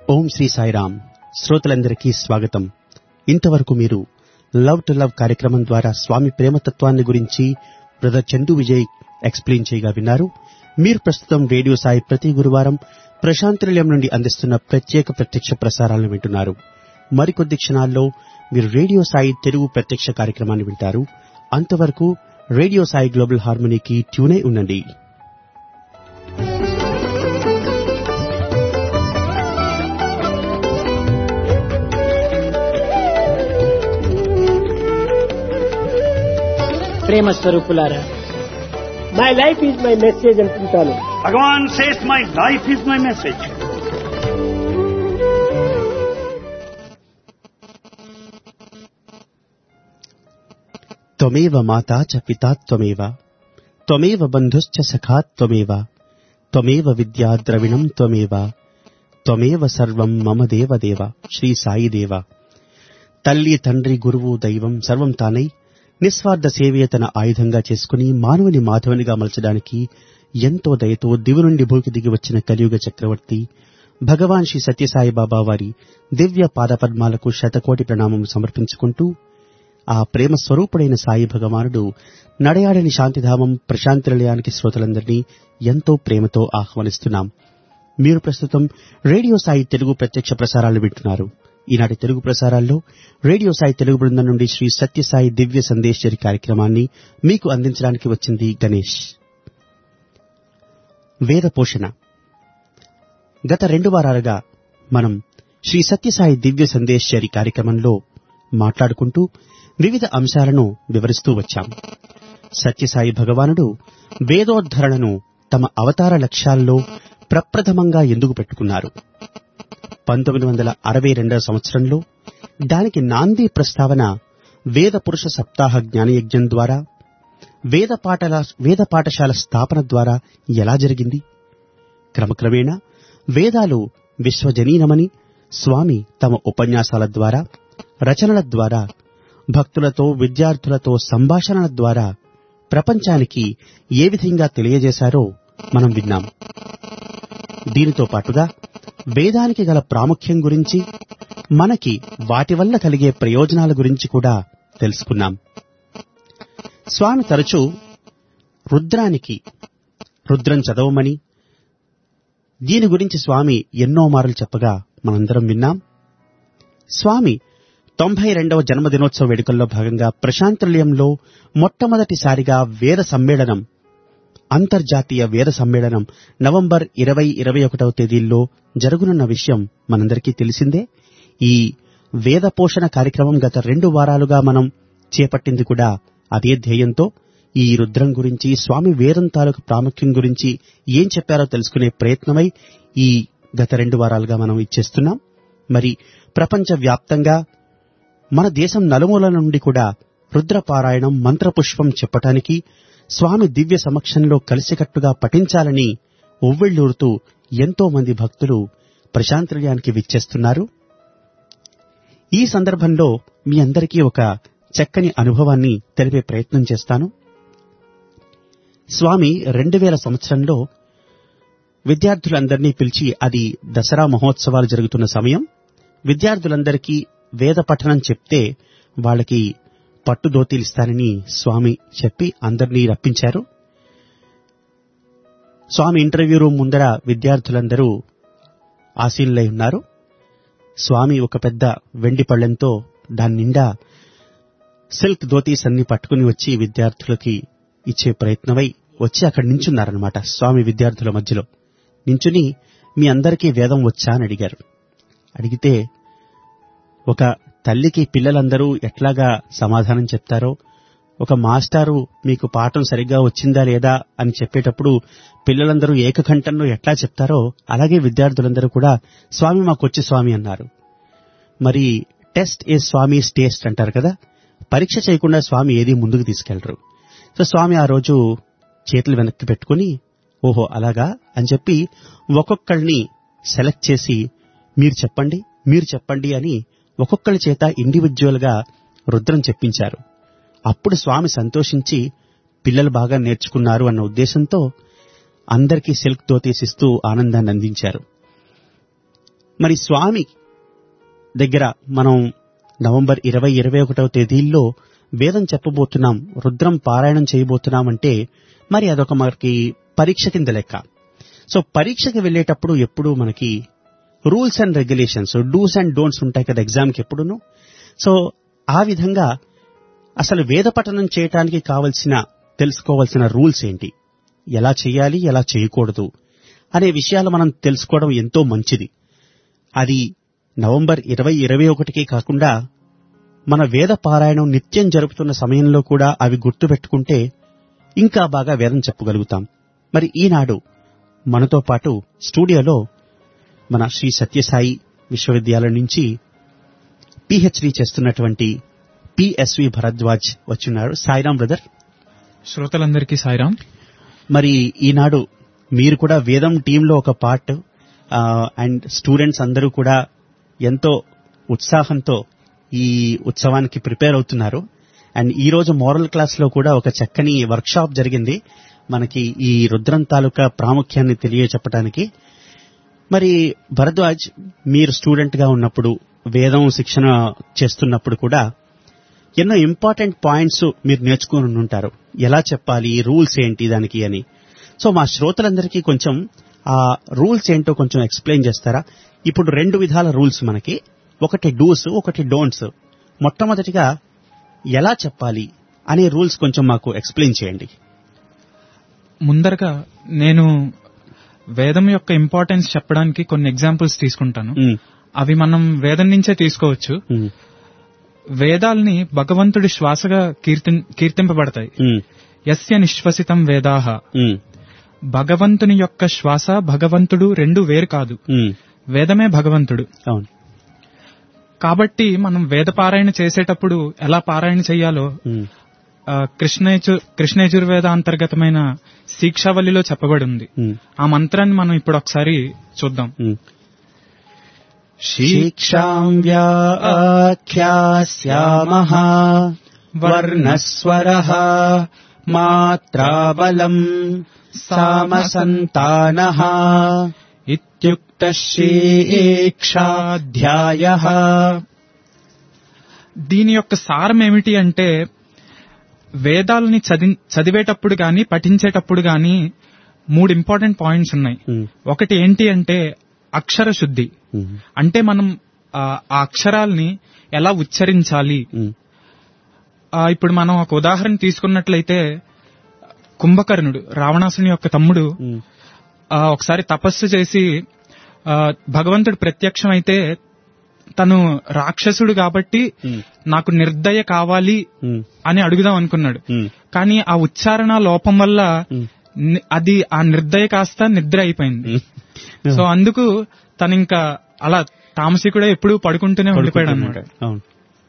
ఓం శ్రీ సాయిరామ్ శ్రోతలందరికీ స్వాగతం ఇంతవరకు మీరు లవ్ టు లవ్ కార్యక్రమం ద్వారా స్వామి ప్రేమతత్వాన్ని గురించి బ్రదర్ చందు విజయ్ ఎక్స్ప్లెయిన్ చేయగా విన్నారు మీరు ప్రస్తుతం రేడియో సాయి ప్రతి గురువారం ప్రశాంతి నిలయం నుండి అందిస్తున్న ప్రత్యేక ప్రత్యక్ష ప్రసారాలను వింటున్నారు మరికొద్ది క్షణాల్లో మీరు రేడియో సాయి తెలుగు ప్రత్యక్ష కార్యక్రమాన్ని వింటారు అంతవరకు రేడియో సాయి గ్లోబల్ హార్మనీకి ట్యూనే ఉండండి ప్రేమ స్వరూపులారా my life is my message అంటుంటాను Bhagavan says, My life is my message. त्वमेव माता च पिता त्वमेव त्वमेव बन्धुश्च सखा त्वमेव त्वमेव विद्या द्रविणम् त्वमेव త్వమేవ సర్వం మమ దేవదేవ శ్రీ సాయి దేవ తల్లి తండ్రి గురువు దైవం సర్వం తానై నిస్వార్థ సేవే తన ఆయుధంగా చేసుకుని మానవుని మాధవునిగా మలచడానికి ఎంతో దయతో దివు నుండి భూకి దిగి వచ్చిన కలియుగ చక్రవర్తి భగవాన్ శ్రీ సత్యసాయి బాబా వారి దివ్య పాదపద్మాలకు శతకోటి ప్రణామం సమర్పించుకుంటూ ఆ ప్రేమ స్వరూపుడైన సాయి భగవానుడు నడయాడని శాంతిధామం ప్రశాంతి నిలయానికి శ్రోతలందరినీ ఎంతో ప్రేమతో ఆహ్వానిస్తున్నాం మీరు ప్రస్తుతం రేడియో సాయి తెలుగు ప్రత్యక్ష ప్రసారాలు వింటున్నారు ఈనాటి తెలుగు ప్రసారాల్లో రేడియో సాయి తెలుగు బృందం నుండి శ్రీ సత్యసాయి దివ్య సందేశ్వరి కార్యక్రమాన్ని మీకు అందించడానికి వచ్చింది గణేష్ వేద పోషణ గత రెండు వారాలుగా మనం శ్రీ సత్యసాయి దివ్య సందేశ్వరి కార్యక్రమంలో మాట్లాడుకుంటూ వివిధ అంశాలను వివరిస్తూ వచ్చాం సత్యసాయి భగవానుడు వేదోద్ధరణను తమ అవతార లక్ష్యాల్లో ప్రప్రథమంగా ఎందుకు పెట్టుకున్నారు పంతొమ్మిది వందల అరవై రెండవ సంవత్సరంలో దానికి నాంది ప్రస్తావన వేద పురుష సప్తాహ జ్ఞానయజ్ఞం ద్వారా వేద పాఠల వేద పాఠశాల స్థాపన ద్వారా ఎలా జరిగింది క్రమక్రమేణా వేదాలు విశ్వజనీనమని స్వామి తమ ఉపన్యాసాల ద్వారా రచనల ద్వారా భక్తులతో విద్యార్థులతో సంభాషణల ద్వారా ప్రపంచానికి ఏ విధంగా తెలియజేశారో మనం విన్నాం దీనితో పాటుగా వేదానికి గల ప్రాముఖ్యం గురించి మనకి వాటి వల్ల కలిగే ప్రయోజనాల గురించి కూడా తెలుసుకున్నాం స్వామి తరచూ రుద్రానికి రుద్రం చదవమని దీని గురించి స్వామి ఎన్నో మారులు చెప్పగా మనందరం విన్నాం స్వామి తొంభై రెండవ జన్మదినోత్సవ వేడుకల్లో భాగంగా ప్రశాంతనిలయంలో మొట్టమొదటిసారిగా వేద సమ్మేళనం అంతర్జాతీయ వేద సమ్మేళనం నవంబర్ ఇరవై ఇరవై ఒకటవ తేదీల్లో జరుగునున్న విషయం మనందరికీ తెలిసిందే ఈ వేద పోషణ కార్యక్రమం గత రెండు వారాలుగా మనం చేపట్టింది కూడా అదే ధ్యేయంతో ఈ రుద్రం గురించి స్వామి వేదం తాలూకు ప్రాముఖ్యం గురించి ఏం చెప్పారో తెలుసుకునే ప్రయత్నమై ఈ గత రెండు వారాలుగా మనం ఇచ్చేస్తున్నాం మరి ప్రపంచ వ్యాప్తంగా మన దేశం నలుమూలల నుండి కూడా రుద్రపారాయణం మంత్రపుష్పం చెప్పటానికి స్వామి దివ్య సమక్షంలో కలిసికట్టుగా పఠించాలని ఉవ్విళ్లూరుతూ ఎంతో మంది భక్తులు ప్రశాంతనిలయానికి విచ్చేస్తున్నారు ఈ సందర్భంలో మీ అందరికీ ఒక చక్కని అనుభవాన్ని తెలిపే ప్రయత్నం చేస్తాను స్వామి రెండు వేల సంవత్సరంలో విద్యార్థులందరినీ పిలిచి అది దసరా మహోత్సవాలు జరుగుతున్న సమయం విద్యార్థులందరికీ వేద పఠనం చెప్తే వాళ్ళకి పట్టు ధోతీలు ఇస్తానని స్వామి చెప్పి అందరినీ రప్పించారు స్వామి ఇంటర్వ్యూ రూమ్ ముందర విద్యార్థులందరూ ఆశీనులై ఉన్నారు స్వామి ఒక పెద్ద వెండి పళ్ళెంతో దాని నిండా సిల్క్ ధోతీస్ అన్ని పట్టుకుని వచ్చి విద్యార్థులకి ఇచ్చే ప్రయత్నమై వచ్చి అక్కడ నించున్నారనమాట స్వామి విద్యార్థుల మధ్యలో నించుని మీ అందరికీ వేదం వచ్చా అని అడిగారు అడిగితే ఒక తల్లికి పిల్లలందరూ ఎట్లాగా సమాధానం చెప్తారో ఒక మాస్టారు మీకు పాఠం సరిగ్గా వచ్చిందా లేదా అని చెప్పేటప్పుడు పిల్లలందరూ ఏకకంఠంలో ఎట్లా చెప్తారో అలాగే విద్యార్థులందరూ కూడా స్వామి మాకొచ్చి స్వామి అన్నారు మరి టెస్ట్ ఏ స్వామీస్ టేస్ట్ అంటారు కదా పరీక్ష చేయకుండా స్వామి ఏది ముందుకు తీసుకెళ్లరు సో స్వామి ఆ రోజు చేతులు వెనక్కి పెట్టుకుని ఓహో అలాగా అని చెప్పి ఒక్కొక్కళ్ళని సెలెక్ట్ చేసి మీరు చెప్పండి మీరు చెప్పండి అని ఒక్కొక్కరి చేత ఇండివిజువల్ గా రుద్రం చెప్పించారు అప్పుడు స్వామి సంతోషించి పిల్లలు బాగా నేర్చుకున్నారు అన్న ఉద్దేశంతో అందరికీ సిల్క్ ధోతీస్ ఇస్తూ ఆనందాన్ని అందించారు మరి స్వామి దగ్గర మనం నవంబర్ ఇరవై ఇరవై ఒకటవ తేదీల్లో వేదం చెప్పబోతున్నాం రుద్రం పారాయణం చేయబోతున్నామంటే మరి అదొక మనకి పరీక్ష కింద లెక్క సో పరీక్షకి వెళ్ళేటప్పుడు ఎప్పుడు మనకి rules and regulations dos and don'ts ఉంటాయి కదా ఎగ్జామ్కి ఎప్పుడును సో ఆ విధంగా అసలు వేద పఠనం చేయటానికి కావలసిన తెలుసుకోవాల్సిన రూల్స్ ఏంటి ఎలా చేయాలి ఎలా చేయకూడదు అనే విషయాలు మనం తెలుసుకోవడం ఎంతో మంచిది అది నవంబర్ ఇరవై ఇరవై ఒకటికి కాకుండా మన వేద పారాయణం నిత్యం జరుపుతున్న సమయంలో కూడా అవి గుర్తుపెట్టుకుంటే ఇంకా బాగా వేదం చెప్పగలుగుతాం మరి ఈనాడు మనతో పాటు స్టూడియోలో మన శ్రీ సత్యసాయి విశ్వవిద్యాలయం నుంచి పిహెచ్డి చేస్తున్నటువంటి పిఎస్వి భరద్వాజ్ వచ్చున్నారు సాయిరాం బ్రదర్ శ్రోతలందరికీ సాయిరాం మరి ఈనాడు మీరు కూడా వేదం టీంలో ఒక పార్ట్ అండ్ స్టూడెంట్స్ అందరూ కూడా ఎంతో ఉత్సాహంతో ఈ ఉత్సవానికి ప్రిపేర్ అవుతున్నారు అండ్ ఈ రోజు మోరల్ క్లాస్ లో కూడా ఒక చక్కని వర్క్ షాప్ జరిగింది మనకి ఈ రుద్రం తాలూకా ప్రాముఖ్యాన్ని తెలియచెప్పడానికి మరి భరద్వాజ్ మీరు స్టూడెంట్ గా ఉన్నప్పుడు వేదం శిక్షణ చేస్తున్నప్పుడు కూడా ఎన్నో ఇంపార్టెంట్ పాయింట్స్ మీరు నేర్చుకుని ఉంటారు ఎలా చెప్పాలి రూల్స్ ఏంటి దానికి అని సో మా శ్రోతలందరికీ కొంచెం ఆ రూల్స్ ఏంటో కొంచెం ఎక్స్ప్లెయిన్ చేస్తారా ఇప్పుడు రెండు విధాల రూల్స్ మనకి ఒకటి డూస్ ఒకటి డోంట్స్ మొట్టమొదటిగా ఎలా చెప్పాలి అనే రూల్స్ కొంచెం మాకు ఎక్స్ప్లెయిన్ చేయండి ముందరగా నేను వేదం యొక్క ఇంపార్టెన్స్ చెప్పడానికి కొన్ని ఎగ్జాంపుల్స్ తీసుకుంటాను ఉమ్, అవి మనం వేదం నుంచే తీసుకోవచ్చు ఉమ్, వేదాల్ని భగవంతుడి శ్వాసగా కీర్తి కీర్తింపబడతాయి ఉమ్, యస్య నిశ్వసితం వేదాహ ఉమ్, భగవంతుని యొక్క శ్వాస భగవంతుడు రెండు వేరు కాదు ఉమ్, వేదమే భగవంతుడు అవును కాబట్టి మనం వేద పారాయణ చేసేటప్పుడు ఎలా పారాయణ చేయాలో ఉమ్, ఆ, కృష్ణయజు కృష్ణయజుర్వేద అంతర్గతమైన శిక్షావళిలో చెప్పబడి ఉంది ఉమ్, ఆ మంత్రాన్ని మనం ఇప్పుడు ఒకసారి చూద్దాం ఉమ్. శిక్షాం వ్యాఖ్యాస్యామః వర్ణస్వరः మాత్రాబలం సామసంతానः ఇత్యుక్త శేక్షాధ్యాయः దీని యొక్క సారం ఏమిటి అంటే వేదాలని చది చదివేటప్పుడు గాని పఠించేటప్పుడు గాని మూడు ఇంపార్టెంట్ పాయింట్స్ ఉన్నాయి ఉమ్, ఒకటి ఏంటి అంటే అక్షర శుద్ధి ఉమ్, అంటే మనం ఆ ఆ అక్షరాల్ని ఎలా ఉచ్చరించాలి ఉమ్, ఆ, ఇప్పుడు మనం ఒక ఉదాహరణ తీసుకున్నట్లయితే కుంభకర్ణుడు రావణాసుని యొక్క తమ్ముడు ఉమ్, ఆ, ఒకసారి తపస్సు చేసి ఆ, భగవంతుడు ప్రత్యక్షం అయితే తను రాక్షసుడు కాబట్టి ఉమ్, నాకు నిర్దయ కావాలి ఉమ్, అని అడుగుదాం అనుకున్నాడు ఉమ్, కానీ ఆ ఉచ్చారణ లోపం వల్ల ఉమ్, ని- అది ఆ నిర్దయ కాస్త నిద్ర అయిపోయింది ఉమ్. సో అందుకు తను ఇంకా అలా తామసికుడే ఎప్పుడూ పడుకుంటూనే ఉండిపోయాడు అనమాట అవును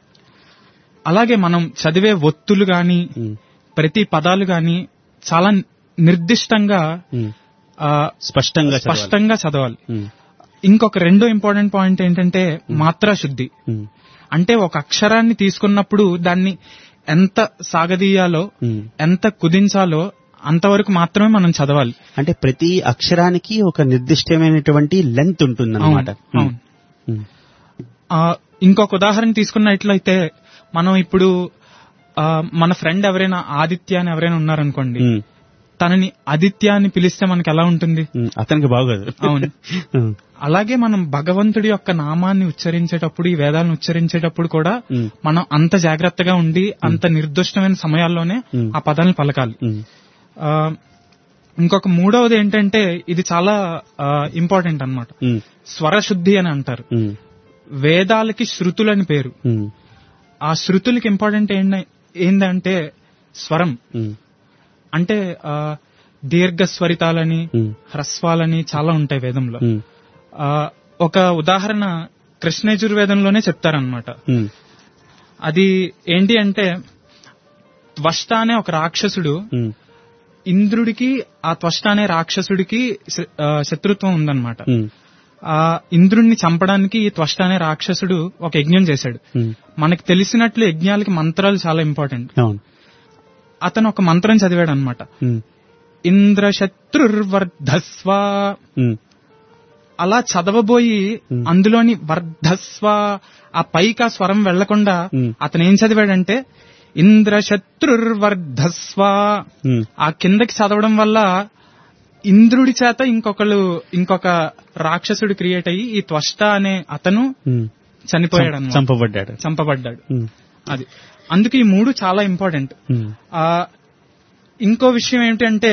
అలాగే మనం చదివే ఒత్తులు గాని ఉమ్, ప్రతి పదాలు గాని చాలా నిర్దిష్టంగా ఉమ్. ఆ, స్పష్టంగా చదవాలి. స్పష్టంగా చదవాలి ఉమ్, ఇంకొక రెండో ఇంపార్టెంట్ పాయింట్ ఏంటంటే మాత్రా శుద్ధి ఉమ్, అంటే ఒక అక్షరాన్ని తీసుకున్నప్పుడు దాన్ని ఎంత సాగదీయాలో ఉమ్. ఎంత కుదించాలో అంతవరకు మాత్రమే మనం చదవాలి అంటే ప్రతి అక్షరానికి ఒక నిర్దిష్టమైనటువంటి లెంత్ ఉంటుందన్నమాట అవును, అవును. ఉమ్, ఆ, ఇంకొక ఉదాహరణ తీసుకున్నట్లయితే మనం ఇప్పుడు ఆ, మన ఫ్రెండ్ ఎవరైనా ఆదిత్య అని ఎవరైనా ఉన్నారనుకోండి ఉమ్, తనని ఆదిత్య అని పిలిస్తే మనకి ఎలా ఉంటుంది ఉమ్, అతనికి బాగోదు అవును. ఉమ్, అలాగే మనం భగవంతుడి యొక్క నామాన్ని ఉచ్చరించేటప్పుడు ఈ వేదాలను ఉచ్చరించేటప్పుడు కూడా ఉమ్, మనం అంత జాగ్రత్తగా ఉండి అంత నిర్దిష్టమైన సమయాల్లోనే ఉమ్. ఆ పదాలను పలకాలి ఉమ్, ఆ, ఇంకొక మూడవది ఏంటంటే ఇది చాలా ఇంపార్టెంట్ అన్నమాట ఉమ్, స్వరశుద్ధి అని అంటారు ఉమ్, వేదాలకి శృతులని పేరు ఉమ్, ఆ శృతులకి ఇంపార్టెంట్ ఏంట- ఏందంటే స్వరం ఉమ్, అంటే ఆ, దీర్ఘ స్వరితాలని ఉమ్, హ్రస్వాలని చాలా ఉంటాయి వేదంలో ఉమ్, ఆ, ఒక ఉదాహరణ కృష్ణయజుర్వేదంలోనే చెప్తారనమాట ఉమ్, అది ఏంటి అంటే త్వష్ట అనే ఒక రాక్షసుడు ఉమ్, ఇంద్రుడికి ఆ త్వష్ట అనే రాక్షసుడికి శ- ఆ, శత్రుత్వం ఉందన్నమాట ఉమ్, ఆ ఇంద్రుడిని చంపడానికి ఈ త్వష్ట అనే రాక్షసుడు ఒక యజ్ఞం చేశాడు ఉమ్, మనకి తెలిసినట్లు యజ్ఞాలకి మంత్రాలు చాలా ఇంపార్టెంట్ అవును అతను ఒక మంత్రం చదివాడు అనమాట ఉమ్, ఇంద్రశత్రుర్వర్ధస్వ ఉమ్, అలా చదవబోయి అందులోని వర్ధస్వ ఆ పైకి ఆ స్వరం వెళ్లకుండా Hmm. అతను ఏం చదివాడంటే ఇంద్రశత్రుర్వర్ధస్వ ఉమ్, ఆ కిందకి చదవడం వల్ల ఇంద్రుడి చేత ఇంకొకళ్ళు ఇంకొక రాక్షసుడు క్రియేట్ అయ్యి ఈ త్వష్ట అనే అతను ఉమ్. చనిపోయాడు చం- అన్నమాట. చంపబడ్డాడు చంపబడ్డాడు ఉమ్, అది అందుకే ఈ మూడు చాలా ఇంపార్టెంట్ ఉమ్, ఆ ఇంకో విషయం ఏమిటంటే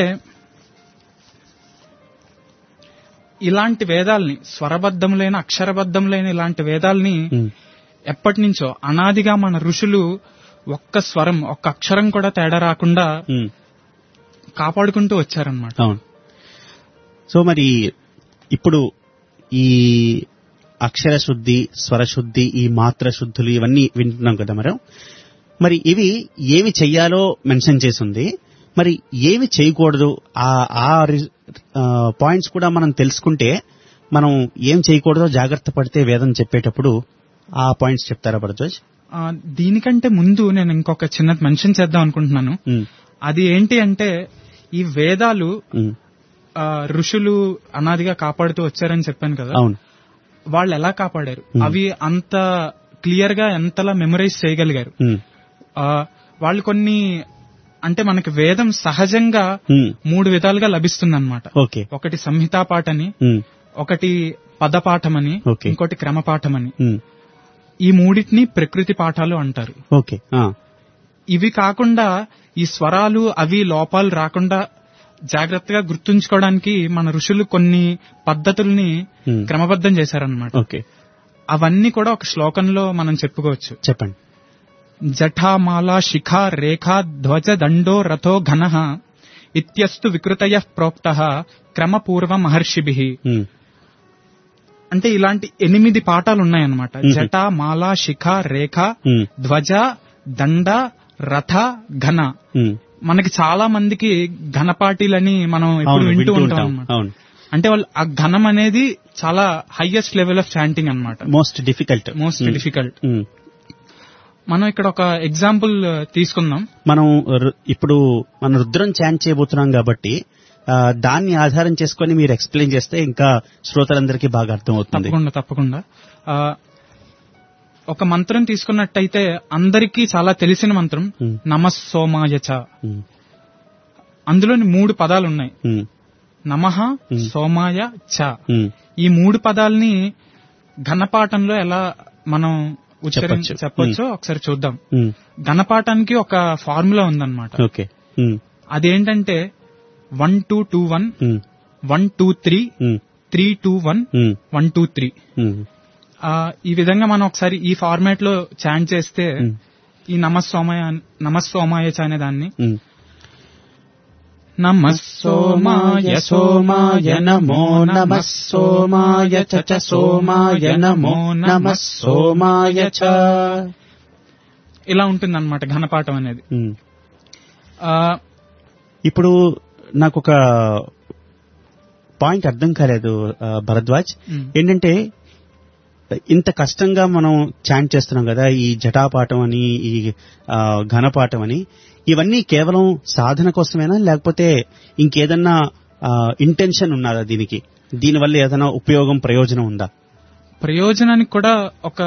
ఇలాంటి వేదాల్ని స్వరబద్ధములైన అక్షరబద్ధములైన ఇలాంటి వేదాల్ని ఉమ్, ఎప్పటి నుంచో అనాదిగా మన ఋషులు ఒక్క స్వరం ఒక్క అక్షరం కూడా తేడా రాకుండా ఉమ్. కాపాడుకుంటూ వచ్చారనమాట అవును సో మరి ఇప్పుడు ఈ అక్షర శుద్ధి స్వర శుద్ధి ఈ మాత్ర శుద్ధులు ఇవన్నీ వింటున్నాం కదా మరి మరి ఇవి ఏమి చెయ్యాలో మెన్షన్ చేసింది మరి ఏమి చేయకూడదు ఆ ఆ పాయింట్స్ కూడా మనం తెలుసుకుంటే మనం ఏం చేయకూడదో జాగ్రత్త పడితే వేదం చెప్పేటప్పుడు ఆ పాయింట్స్ చెప్తారా భరద్వాజ్ ఆ, దీనికంటే ముందు నేను ఇంకొక చిన్నది మెన్షన్ చేద్దాం అనుకుంటున్నాను ఉమ్, అది ఏంటి అంటే ఈ వేదాలు ఉమ్, ఆ, ఋషులు అనాదిగా కాపాడుతూ వచ్చారని చెప్పాను కదా అవును వాళ్ళు ఎలా కాపాడారు Hmm. అవి అంత క్లియర్ గా ఎంతలా మెమరైజ్ చేయగలిగారు ఉమ్, ఆ, వాళ్ళు కొన్ని అంటే మనకి వేదం సహజంగా ఉమ్, మూడు విధాలుగా లభిస్తుందన్నమాట ఓకే ఒకటి సంహితా పాఠని ఉమ్, ఒకటి పదపాఠమని Okay. ఇంకోటి క్రమపాఠమని ఉమ్, ఈ మూడింటిని ప్రకృతి పాఠాలు అంటారు ఓకే ఆ, ఇవి కాకుండా ఈ స్వరాలు అవి లోపాలు రాకుండా జాగ్రత్తగా గుర్తుంచుకోవడానికి మన ఋషులు కొన్ని పద్ధతుల్ని Hmm. క్రమబద్ధం చేశారనమాట ఓకే అవన్నీ కూడా ఒక శ్లోకంలో మనం చెప్పుకోవచ్చు చెప్పండి జఠామాలా శిఖా రేఖా ధ్వజ దండో రథో ఘన ఇత్యస్తు వికృతయ ప్రోక్త క్రమపూర్వ మహర్షిభి ఉమ్, అంటే ఇలాంటి ఎనిమిది పాఠాలు ఉన్నాయన్నమాట Mhm. జట మాల శిఖ రేఖ ఉమ్, ధ్వజ దండ రథ ఘన ఉమ్. మనకి చాలా మందికి ఘనపాటీలని మనం ఇప్పుడు అవును, వింటూ వింటూ ఉంటాం ఉంటాం. అన్నమాట అవును అంటే వాళ్ళు ఆ ఘనం అనేది చాలా హైయెస్ట్ లెవెల్ ఆఫ్ చాంటింగ్ అన్నమాట most difficult most difficult um. మనం ఇక్కడ ఒక ఎగ్జాంపుల్ తీసుకుందాం మనం రు- ఇప్పుడు మనం రుద్రం చాంట్ చేయబోతున్నాం కాబట్టి ఆ, దాన్ని ఆధారం చేసుకొని మీరు ఎక్స్ప్లెయిన్ చేస్తే ఇంకా శ్రోతలందరికీ బాగా అర్థం అవుతుంది తప్పకుండా తప్పకుండా ఆ, ఒక మంత్రం తీసుకున్నట్టయితే అందరికీ చాలా తెలిసిన మంత్రం Hmm. నమస్సోమాయచ ఉమ్, అందులోని మూడు పదాలు ఉన్నాయి ఉమ్, నమః Hmm. సోమాయ చ ఉమ్, ఈ మూడు పదాల్ని ఘనపాఠంలో ఎలా మనం ఉచ్చరి చెప్పొచ్చు. చెప్పొచ్చో ఒకసారి చూద్దాం ఉమ్, ఘనపాఠానికి ఒక ఫార్ములా ఉందన్నమాట ఓకే ఉమ్, అదేంటంటే one two two one um, one two three um, three two one um, one two three um, ఆ, ఈ విధంగా మనం ఒకసారి ఈ ఫార్మాట్ లో చాంట్ చేస్తే ఉమ్, ఈ నమస్సోమయ నమస్సోమాయచ అనే దాన్ని ఉమ్. నమస్సోమాయ సోమాయ నమో నమః సోమాయ చ చ సోమాయ నమో నమః సోమాయ చ ఇలా ఉంటుందన్నమాట ఘనపాఠం అనేది ఉమ్. ఆ, ఇప్పుడు నాకు ఒక పాయింట్ అర్థం కాలేదు ఆ, భరద్వాజ్ ఉమ్, ఏంటంటే ఇంత కష్టంగా మనం చాంట్ చేస్తున్నాం కదా ఈ జటాపాఠం అని ఈ ఆ, ఘనపాఠం అని ఇవన్నీ కేవలం సాధన కోసమేనా లేకపోతే ఇంకేదన్నా ఇంటెన్షన్ ఉన్నదా దీనికి దీనివల్ల ఏదైనా ఉపయోగం ప్రయోజనం ఉందా ప్రయోజనానికి కూడా ఒక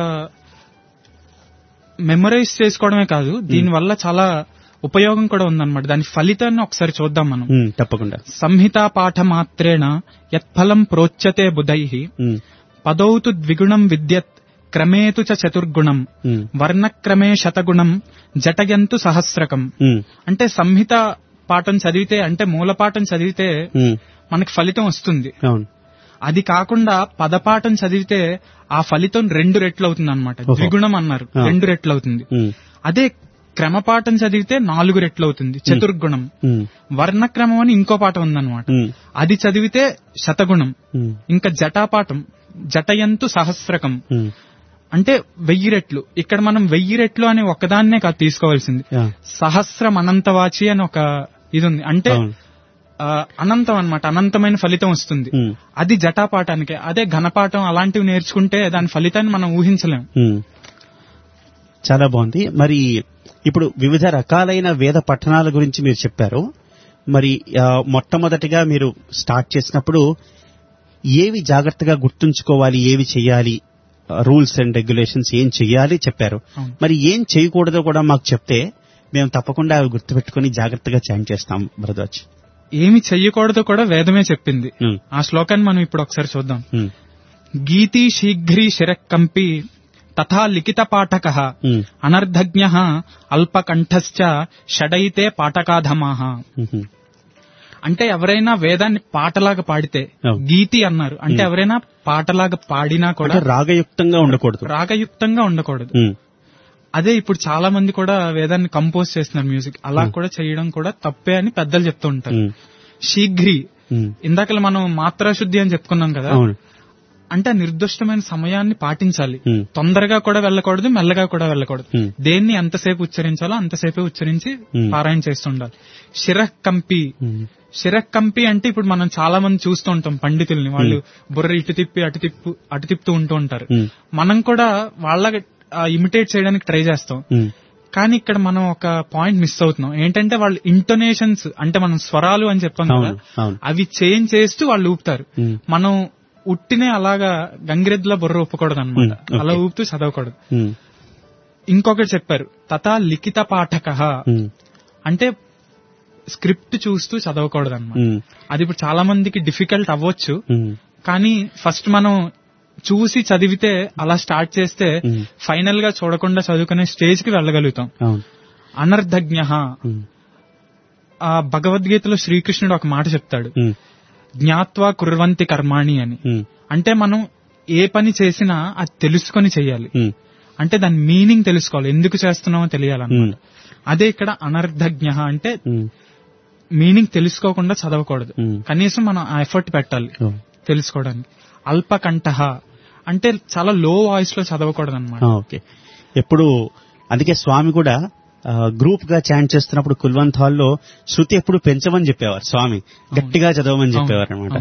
మెమరైజ్ చేసుకోవడమే కాదు దీని వల్ల చాలా ఉపయోగం కూడా ఉందన్నమాట దాని ఫలితాన్ని ఒకసారి చూద్దాం మనం ఉమ్, తప్పకుండా సంహితా పాఠ మాత్రేణ యత్ఫలం ప్రోచ్యతే బుధై ఉమ్, పదౌతు ద్విగుణం విద్యత్ క్రమేతు చ చతుర్గుణం ఉమ్, వర్ణక్రమే శతగుణం జటయంతు సహస్రకం ఉమ్, అంటే సంహిత పాఠం చదివితే అంటే మూల పాఠం చదివితే ఉమ్, మనకి ఫలితం వస్తుంది అవును అది కాకుండా పదపాఠం చదివితే ఆ ఫలితం రెండు రెట్లు అవుతుంది అనమాట ఓహో. ద్విగుణం అన్నారు ఆ. రెండు రెట్లు అవుతుంది ఉమ్, అదే క్రమపాఠం చదివితే నాలుగు రెట్లు అవుతుంది చతుర్గుణం ఉమ్, వర్ణక్రమం అని ఇంకో పాఠం ఉందన్నమాట ఉమ్, అది చదివితే శతగుణం ఉమ్, ఇంకా జటాపాఠం జటయంతు సహస్రకం ఉమ్, అంటే వెయ్యి రెట్లు ఇక్కడ మనం వెయ్యి రెట్లు అని ఒకదాన్నే కాదు తీసుకోవాల్సింది యా, సహస్రం అనంతవాచి అని ఒక ఇది ఉంది అంటే అవును. ఆ, అనంతం అన్నమాట అనంతమైన ఫలితం వస్తుంది ఉమ్, అది జటాపాఠానికే అదే ఘనపాఠం అలాంటివి నేర్చుకుంటే దాని ఫలితాన్ని మనం ఊహించలేం ఉమ్. చాలా బాగుంది మరి ఇప్పుడు వివిధ రకాలైన వేద పఠనాల గురించి మీరు చెప్పారు మరి ఆ, మొట్టమొదటిగా మీరు స్టార్ట్ చేసినప్పుడు ఏవి జాగ్రత్తగా గుర్తుంచుకోవాలి ఏవి చేయాలి రూల్స్ అండ్ రెగ్యులేషన్స్ ఏం చెయ్యాలి చెప్పారు అవును. మరి ఏం చేయకూడదో కూడా మాకు చెప్తే మేము తప్పకుండా అవి గుర్తుపెట్టుకుని జాగ్రత్తగా చాంట్ చేస్తాం భరద్వాజ్ ఏమి చెయ్యకూడదో కూడా వేదమే చెప్పింది ఉమ్, ఆ శ్లోకాన్ని మనం ఇప్పుడు ఒకసారి చూద్దాం ఉమ్, గీతి శీఘ్రీ శిరకంపి తథా లిఖిత పాఠక ఉమ్, అనర్ధజ్ఞ అల్పకంఠశ్చ షడైతే పాఠకాధమాహ ఉమ్, అంటే ఎవరైనా వేదాన్ని పాటలాగా పాడితే అవును. గీతి అన్నారు అంటే ఎవరైనా పాటలాగా పాడినా కూడా అంటే రాగయుక్తంగా ఉండకూడదు రాగయుక్తంగా ఉండకూడదు ఉమ్, అదే ఇప్పుడు చాలా మంది కూడా వేదాన్ని కంపోజ్ చేస్తున్నారు మ్యూజిక్ అలా కూడా చేయడం కూడా తప్పే అని పెద్దలు చెప్తూ ఉంటారు ఉమ్, శీఘ్రి ఉమ్, ఇందాక మనం మాత్రాశుద్ధి అని చెప్పుకున్నాం కదా అవును అంటే ఆ నిర్దిష్టమైన సమయాన్ని పాటించాలి ఉమ్, తొందరగా కూడా వెళ్ళకూడదు మెల్లగా కూడా వెళ్ళకూడదు ఉమ్, దేన్ని ఎంతసేపు ఉచ్చరించాలో అంతసేపే ఉచ్చరించి Hmm. పారాయణ చేస్తుండాలి శిరః కంపి ఉమ్, శిరః కంపి అంటే ఇప్పుడు మనం చాలా మంది చూస్తూ ఉంటాం పండితుల్ని వాళ్ళు బుర్ర ఇటు తిప్పి అటు తిప్పు అటు తిప్పుతూ ఉంటూ ఉంటారు ఉమ్, మనం కూడా వాళ్ళ ఇమిటేట్ చేయడానికి ట్రై చేస్తాం ఉమ్, కానీ ఇక్కడ మనం ఒక పాయింట్ మిస్ అవుతున్నాం ఏంటంటే వాళ్ళు ఇంటోనేషన్స్ అంటే మనం స్వరాలు అని చెప్పాం కదా అవును అవును అవి చేంజ్ చేస్తూ వాళ్ళు ఊపుతారు ఉమ్, మనం ఉట్టినే అలాగా గంగిరెద్దుల బుర్ర ఊపకూడదు అనమాట Hmm, okay. అలా ఊపుతూ చదవకూడదు ఉమ్, ఇంకొకటి చెప్పారు తథా లిఖిత పాఠక ఉమ్, అంటే స్క్రిప్ట్ చూస్తూ చదవకూడదు అనమాట ఉమ్, అది ఇప్పుడు చాలా మందికి డిఫికల్ట్ అవ్వచ్చు ఉమ్, కానీ ఫస్ట్ మనం చూసి చదివితే అలా స్టార్ట్ చేస్తే ఉమ్, ఫైనల్ గా చూడకుండా చదువుకునే స్టేజ్ కి వెళ్ళగలుగుతాం అవును అనర్ధజ్ఞ ఉమ్, ఆ భగవద్గీతలో శ్రీకృష్ణుడు ఒక మాట చెప్తాడు ఉమ్, జ్ఞాత్వా కుర్వంతి కర్మాణి అని ఉమ్, అంటే మనం ఏ పని చేసినా అది తెలుసుకొని చేయాలి ఉమ్, అంటే దాని మీనింగ్ తెలుసుకోవాలి ఎందుకు చేస్తున్నామో తెలియాలన్నమాట ఉమ్, అదే ఇక్కడ అనర్ధజ్ఞ అంటే ఉమ్, మీనింగ్ తెలుసుకోకుండా చదవకూడదు ఉమ్, కనీసం మనం ఆ ఎఫర్ట్ పెట్టాలి అవును. తెలుసుకోవడానికి అల్పకంఠ అంటే చాలా లో వాయిస్ లో చదవకూడదు అనమాట ఆ, ఓకే ఎప్పుడు అందుకే స్వామి కూడా ఆ, గ్రూప్ గా చాంట్ చేస్తున్నప్పుడు కుల్వంత్ హాల్లో శృతి ఎప్పుడు పెంచమని చెప్పేవారు స్వామి గట్టిగా చదవమని చెప్పేవారు అనమాట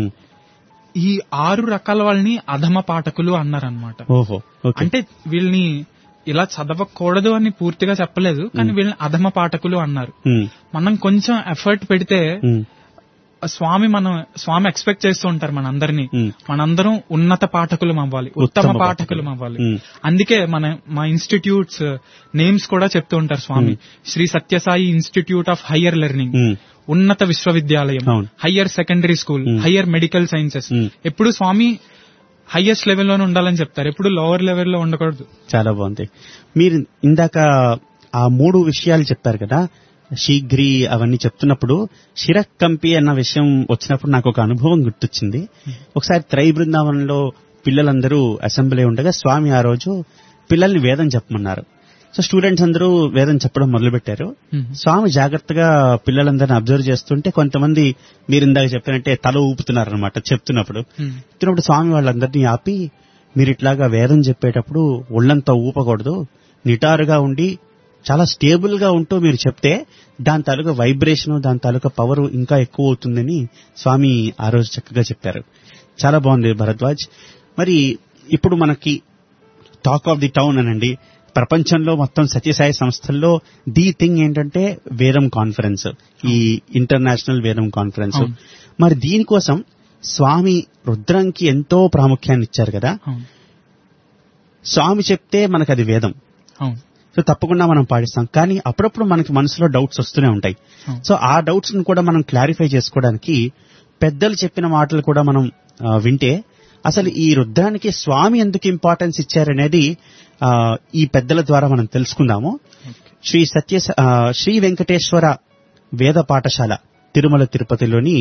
ఈ ఆరు రకాల వాళ్ళని అధమ పాఠకులు అన్నారనమాట ఓహో ఓకే అంటే వీళ్ళని ఇలా చదవకూడదు అని పూర్తిగా చెప్పలేదు కానీ వీళ్ళని అధమ పాఠకులు అన్నారు ఉమ్, మనం కొంచెం ఎఫర్ట్ పెడితే ఉమ్, ఆ స్వామి మనం స్వామి ఎక్స్పెక్ట్ చేస్తూ ఉంటారు మనందరినీ ఉమ్, మనందరం ఉన్నత పాఠకులం అవ్వాలి ఉత్తమ ఉత్తమ పాఠకులం అవ్వాలి ఉమ్, అందుకే మన మా ఇన్స్టిట్యూట్స్ నేమ్స్ కూడా చెప్తూ ఉంటారు Swami Shri Sathya Sai institute of higher learning um, ఉన్నత విశ్వవిద్యాలయం అవును. Higher secondary school Hmm. Higher medical sciences Hmm. ఎప్పుడు స్వామి హైయెస్ట్ లెవెల్లోనే ఉండాలని చెప్తారు ఎప్పుడు లోవర్ లెవెల్లో ఉండకూడదు చాలా బాగుంది మీరు ఇందాక ఆ మూడు విషయాలు చెప్పారు కదా శీఘ్రి అవన్నీ చెప్తున్నప్పుడు షిరక్ కంపి అన్న విషయం వచ్చినప్పుడు నాకు ఒక అనుభవం గుర్తొచ్చింది ఒకసారి త్రై బృందావనంలో పిల్లలందరూ అసెంబ్లీ ఉండగా స్వామి ఆ రోజు పిల్లల్ని వేదం చెప్పమన్నారు సో స్టూడెంట్స్ అందరూ వేదం చెప్పడం మొదలుపెట్టారు Hmm. స్వామి జాగ్రత్తగా పిల్లలందరిని అబ్జర్వ్ చేస్తుంటే కొంతమంది మీరు ఇందాక చెప్పినట్టే తల ఊపుతున్నారనమాట చెప్తున్నప్పుడు Hmm. చెప్తున్నప్పుడు స్వామి వాళ్ళందరినీ ఆపి మీరు ఇట్లాగా వేదం చెప్పేటప్పుడు ఒళ్ళంతా ఊపకూడదు నిటారుగా ఉండి చాలా స్టేబుల్ గా ఉంటూ మీరు చెప్తే దాని తాలూకా వైబ్రేషన్ దాని తాలూకా పవర్ ఇంకా ఎక్కువ అవుతుందని స్వామి ఆ రోజు చక్కగా చెప్పారు చాలా బాగుంది భరద్వాజ్ మరి ఇప్పుడు మనకి టాక్ ఆఫ్ ది టౌన్ అనండి ప్రపంచంలో మొత్తం సత్యసాయి సంస్థల్లో ది థింగ్ ఏంటంటే వేదం కాన్ఫరెన్స్ ఈ ఇంటర్నేషనల్ వేదం కాన్ఫరెన్స్ అవును. మరి దీనికోసం స్వామి రుద్రంకి ఎంతో ప్రాముఖ్యాన్ని ఇచ్చారు కదా అవును స్వామి చెప్తే మనకు అది వేదం అవును సో తప్పకుండా మనం పాటిస్తాం కానీ అప్పుడప్పుడు మనకి మనసులో డౌట్స్ వస్తూనే ఉంటాయి అవును. సో ఆ డౌట్స్ ని కూడా మనం క్లారిఫై చేసుకోవడానికి పెద్దలు చెప్పిన మాటలు కూడా మనం ఆ, వింటే అసలు ఈ రుద్రానికి స్వామి ఎందుకు ఇంపార్టెన్స్ ఇచ్చారనేది ఆ, ఈ పెద్దల ద్వారా మనం తెలుసుకుందాము శ్రీ సత్య ఆ, శ్రీ వెంకటేశ్వర వేద పాఠశాల తిరుమల తిరుపతిలోని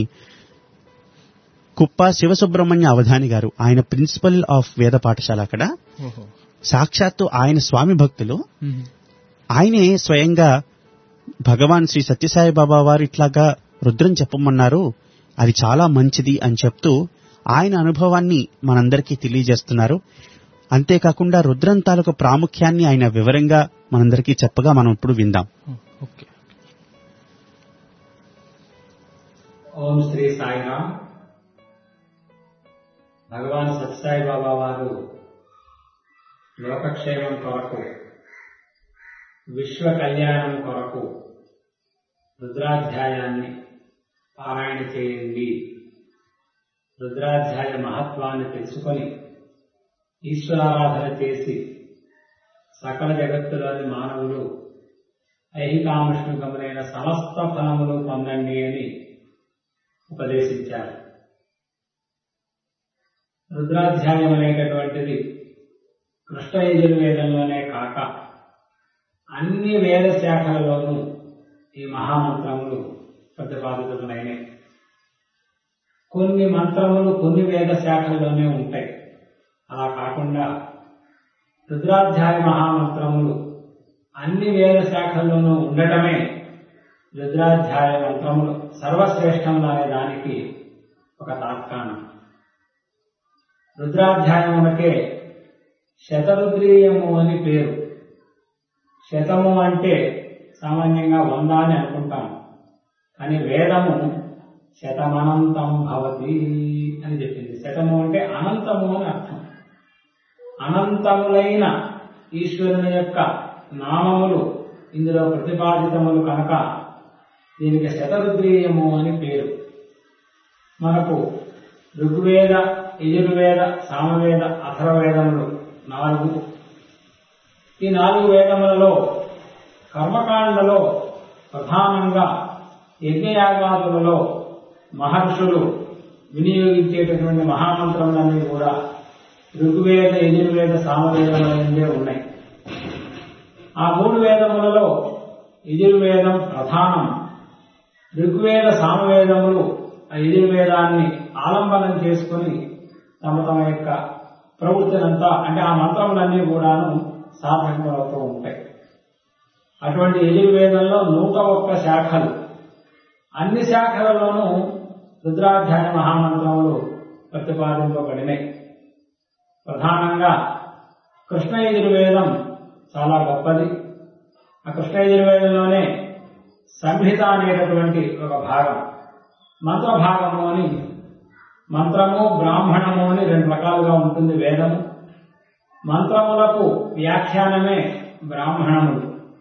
కుప్ప శివసుబ్రహ్మణ్య అవధాని గారు ఆయన ప్రిన్సిపల్ ఆఫ్ వేద పాఠశాల అక్కడ ఓహో సాక్షాత్తు ఆయన స్వామి భక్తులు Hmm. ఆయనే స్వయంగా భగవాన్ శ్రీ సత్యసాయి బాబా వారు ఇట్లాగా రుద్రం చెప్పమన్నారు అది చాలా మంచిది అని చెప్తూ ఆయన అనుభవాన్ని మనందరికీ తెలియజేస్తున్నారు అంతేకాకుండా రుద్రం తాలూకు ప్రాముఖ్యాన్ని ఆయన వివరంగా మనందరికీ చెప్పగా మనం ఇప్పుడు విందాం Oh, ఓకే ఓం శ్రీ సాయిరామ్ భగవాన్ సత్యసాయి బాబా వారు లోకక్షేమం కొరకు విశ్వ కళ్యాణం కొరకు రుద్రాధ్యాయాన్ని పారాయణ చేయండి రుద్రాధ్యాయ మహత్వాన్ని తెలుసుకొని ఈశ్వరారాధన చేసి సకల జగత్తులోని మానవులు ఐహికాముష్మికములైన సమస్త ఫలములు పొందండి అని ఉపదేశించారు రుద్రాధ్యాయం అనేటటువంటిది కృష్ణ యజుర్వేదంలోనే కాక అన్ని వేద శాఖలలోనూ ఈ మహామంత్రములు ప్రతిపాదితములైనవి కొన్ని మంత్రములు కొన్ని వేద శాఖల్లోనే ఉంటాయి అలా కాకుండా రుద్రాధ్యాయ మహామంత్రములు అన్ని వేద శాఖల్లోనూ ఉండటమే రుద్రాధ్యాయ మంత్రములు సర్వశ్రేష్టములు అనే దానికి ఒక తాత్కాణం రుద్రాధ్యాయమునకే శతరుద్రీయము అని పేరు శతము అంటే సామాన్యంగా వంద అని అనుకుంటాం కానీ వేదము శతమనంతం భవతి అని చెప్పింది శతము అంటే అనంతము అని అర్థం అనంతములైన ఈశ్వరుని యొక్క నామములు ఇందులో ప్రతిపాదితములు కనుక దీనికి శతరుద్రీయము అని పేరు మనకు ఋగ్వేద యజుర్వేద సామవేద అథర్వవేదములు నాలుగు ఈ నాలుగు వేదములలో కర్మకాండలో ప్రధానంగా యజ్ఞయాగాదులలో మహర్షులు వినియోగించేటటువంటి మహామంత్రములన్నీ కూడా ఋగ్వేద యజుర్వేద సామవేదములే ఉన్నాయి ఆ మూడు వేదములలో యజుర్వేదం ప్రధానం ఋగ్వేద సామవేదములు ఆ యజుర్వేదాన్ని ఆలంబనం చేసుకుని తమ తమ యొక్క ప్రవృత్తినంతా అంటే ఆ మంత్రములన్నీ కూడాను సాధకమవుతూ ఉంటాయి అటువంటి యజుర్వేదంలో నూట ఒక్క శాఖలు అన్ని శాఖలలోనూ రుద్రాధ్యాయ మహామంత్రములు ప్రతిపాదింపబడినాయి ప్రధానంగా కృష్ణ యజుర్వేదం చాలా గొప్పది ఆ కృష్ణ యజుర్వేదంలోనే సంహిత అనేటటువంటి ఒక భాగం మంత్ర భాగము అని మంత్రము బ్రాహ్మణము అని రెండు రకాలుగా ఉంటుంది వేదము మంత్రములకు వ్యాఖ్యానమే బ్రాహ్మణములు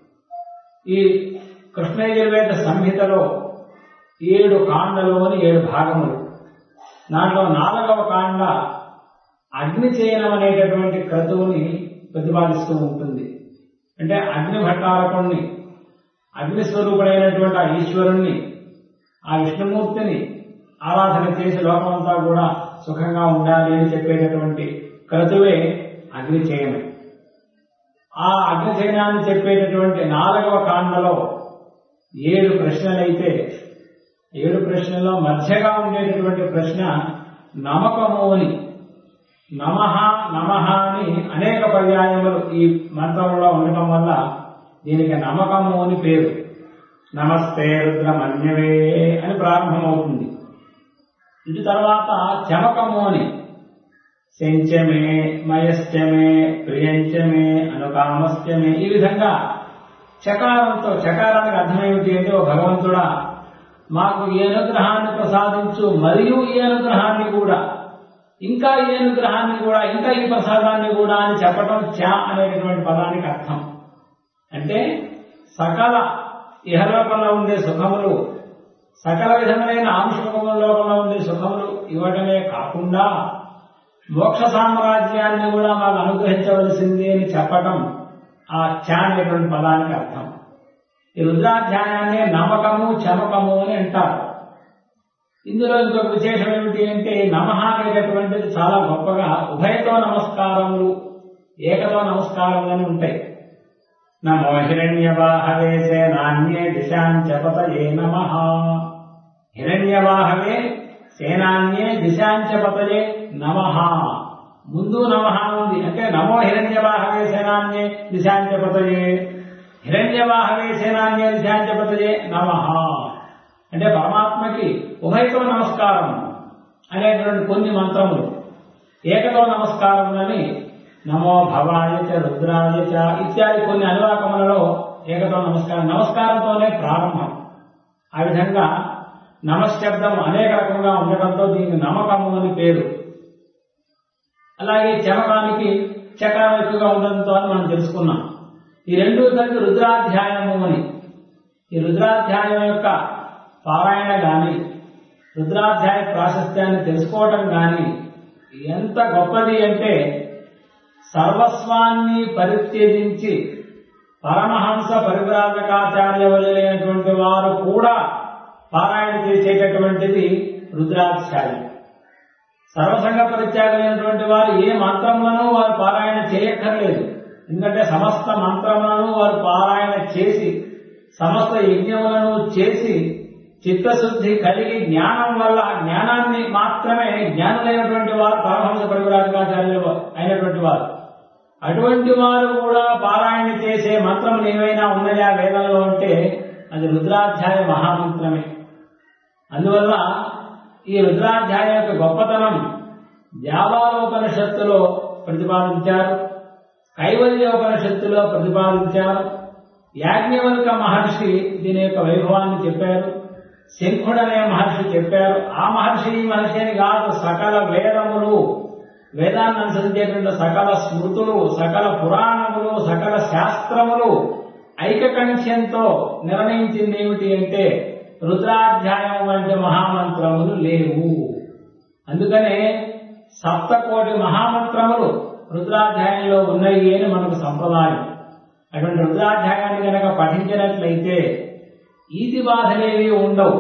ఈ కృష్ణయజుర్వేద సంహితలో ఏడు కాండలు అని ఏడు భాగములు దాంట్లో నాలుగవ కాండ అగ్ని చేయనం అనేటటువంటి క్రతువుని ప్రతిపాదిస్తూ ఉంటుంది అంటే అగ్ని భట్టారకుణ్ణి అగ్ని స్వరూపుడైనటువంటి ఆ ఈశ్వరుణ్ణి ఆ విష్ణుమూర్తిని ఆరాధన చేసి లోకమంతా కూడా సుఖంగా ఉండాలి అని చెప్పేటటువంటి క్రతువే అగ్ని చేయనం ఆ అగ్ని చేయనాన్ని చెప్పేటటువంటి నాలుగవ కాండలో ఏడు ప్రశ్నలైతే ఏడు ప్రశ్నల్లో మధ్యగా ఉండేటటువంటి ప్రశ్న నమకము అని నమః నమః అని అనేక పర్యాయములు ఈ మంత్రంలో ఉండటం వల్ల దీనికి నమకము అని పేరు నమస్తే రుద్రమన్యవే అని ప్రారంభమవుతుంది ఇటు తర్వాత చమకము అని శంచమే మయశ్చమే ప్రియంచమే అనుకామశ్చమే ఈ విధంగా చకారంతో చకారానికి అర్థం ఏమిటి అంటే ఓ భగవంతుడా మాకు ఈ అనుగ్రహాన్ని ప్రసాదించు మరియు ఈ అనుగ్రహాన్ని కూడా ఇంకా ఈ అనుగ్రహాన్ని కూడా ఇంకా ఈ ప్రసాదాన్ని కూడా అని చెప్పటం చ అనేటటువంటి పదానికి అర్థం అంటే సకల ఇహలోకంలో ఉండే సుఖములు సకల విధములైన ఆంశుకముల లోకంలో ఉండే సుఖములు ఇవ్వటమే కాకుండా మోక్ష సామ్రాజ్యాన్ని కూడా మాకు అనుగ్రహించవలసింది అని చెప్పటం ఆ చ అనేటువంటి పదానికి అర్థం ఈ రుద్రాధ్యాయాన్ని నమ్మకము చమకము అని అంటారు ఇందులో ఇంకొక విశేషం ఏమిటి అంటే నమః అనేటటువంటిది చాలా గొప్పగా ఉభయతో నమస్కారములు ఏకతో నమస్కారములని ఉంటాయి నమో హిరణ్యవాహవే సేనాన్యే దిశాంచపతయే నమ హిరణ్యవాహవే సేనాన్యే దిశాంచపతయే నమ ముందు నమ ఉంది అంటే నమో హిరణ్యవాహవే సేనాన్యే దిశాంచపతయే హిరణ్యవాహవే సేనాన్యే దిశాంచపతయే నమ అంటే పరమాత్మకి ఉభయతో నమస్కారం అనేటువంటి కొన్ని మంత్రములు ఏకతో నమస్కారములని నమో భవాయ చ రుద్రాయ చ ఇత్యాది కొన్ని అనువాకములలో ఏకతో నమస్కారం నమస్కారంతోనే ప్రారంభం ఆ విధంగా నమశబ్దం అనేక రకంగా ఉండటంతో దీనికి నమ్మకము అని పేరు అలాగే చమకానికి చకారం ఎక్కువగా ఉండడంతో అని మనం తెలుసుకున్నాం ఈ రెండు కలిపి రుద్రాధ్యాయము అని ఈ రుద్రాధ్యాయం యొక్క పారాయణ గాని రుద్రాధ్యాయ ప్రాశస్త్యాన్ని తెలుసుకోవటం కానీ ఎంత గొప్పది అంటే సర్వస్వాన్ని పరిత్యజించి పరమహంస పరివ్రాజకాచార్య వలైనటువంటి వారు కూడా పారాయణ చేసేటటువంటిది రుద్రాధ్యాయం సర్వసంగ పరిత్యాగమైనటువంటి వారు ఏ మంత్రములను వారు పారాయణ చేయక్కర్లేదు ఎందుకంటే సమస్త మంత్రములను వారు పారాయణ చేసి సమస్త యజ్ఞములను చేసి చిత్తశుద్ధి కలిగి జ్ఞానం వల్ల ఆ జ్ఞానాన్ని మాత్రమే జ్ఞానులైనటువంటి వారు పరమహంస పరివిరాజకాచార్యులు అయినటువంటి వారు అటువంటి వారు కూడా పారాయణ చేసే మంత్రములు ఏవైనా ఉన్నాయా వేదంలో అంటే అది రుద్రాధ్యాయ మహామంత్రమే అందువల్ల ఈ రుద్రాధ్యాయం యొక్క గొప్పతనం ద్యావాలోపనిషత్తులో ప్రతిపాదించారు కైవల్యోపనిషత్తులో ప్రతిపాదించారు యాజ్ఞవల్క మహర్షి దీని యొక్క వైభవాన్ని చెప్పారు శంఖుడనే మహర్షి చెప్పారు ఆ మహర్షి ఈ మహర్షి అని కాదు సకల వేదములు వేదాన్ని అనుసరించేటువంటి సకల స్మృతులు సకల పురాణములు సకల శాస్త్రములు ఐకకంఠ్యంతో నిర్ణయించింది ఏమిటి అంటే రుద్రాధ్యాయం వంటి మహామంత్రములు లేవు అందుకనే సప్తకోటి మహామంత్రములు రుద్రాధ్యాయంలో ఉన్నాయి అని మనకు సంప్రదాయం అటువంటి రుద్రాధ్యాయాన్ని కనుక పఠించినట్లయితే ఈతి బాధలేవి ఉండవు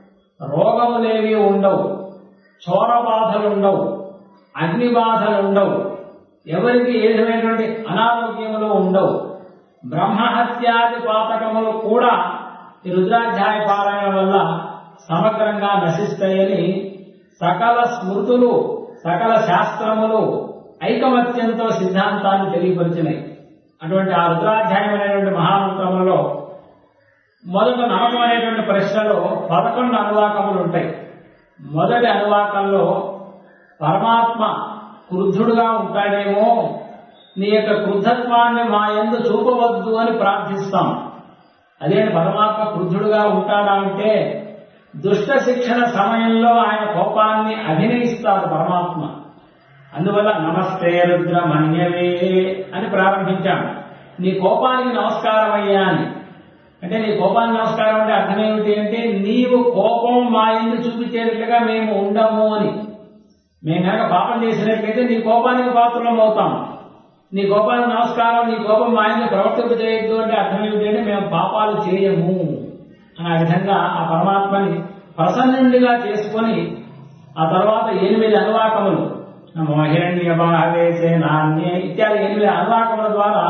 రోగములేవి ఉండవు చోర బాధలు ఉండవు అగ్ని బాధలు ఉండవు ఎవరికి ఏ విధమైనటువంటి అనారోగ్యములు ఉండవు బ్రహ్మహత్యాది పాతకములు కూడా ఈ రుద్రాధ్యాయ పారాయణ వల్ల సమగ్రంగా నశిస్తాయని సకల స్మృతులు సకల శాస్త్రములు ఐకమత్యంతో సిద్ధాంతాన్ని తెలియపరిచినాయి అటువంటి ఆ రుద్రాధ్యాయం అనేటువంటి మహామంత్రములలో మొదట నమ్మకం అనేటువంటి ప్రశ్నలో పదకొండు అనువాకములు ఉంటాయి మొదటి అనువాకంలో పరమాత్మ క్రుద్ధుడుగా ఉంటాడేమో నీ యొక్క క్రుద్ధత్వాన్ని మా ఎందు చూపవద్దు అని ప్రార్థిస్తాం అదే పరమాత్మ క్రుద్ధుడుగా ఉంటాడా అంటే దుష్ట శిక్షణ సమయంలో ఆయన కోపాన్ని అభినయిస్తాడు పరమాత్మ అందువల్ల నమస్తే రుద్ర మన్యవే అని ప్రారంభించాం నీ కోపానికి నమస్కారం అయ్యా అని అంటే నీ కోపానికి నమస్కారం అంటే అర్థం ఏమిటి అంటే నీవు కోపం మా ఎందు చూపించేటట్లుగా మేము ఉండము అని మేము కనుక పాపం చేసినట్లయితే నీ కోపానికి పాత్రలం అవుతాం నీ కోపానికి నమస్కారం నీ కోపం మా ఇంట్లో ప్రవర్తింప చేయొద్దు అంటే అర్థం ఏమిటంటే మేము పాపాలు చేయము అని ఆ విధంగా ఆ పరమాత్మని ప్రసన్నుడిగా చేసుకొని ఆ తర్వాత ఎనిమిది అనువాకములు హిరణ్య బాహవేసే నాణ్య ఇత్యాది ఎనిమిది అనువాకముల ద్వారా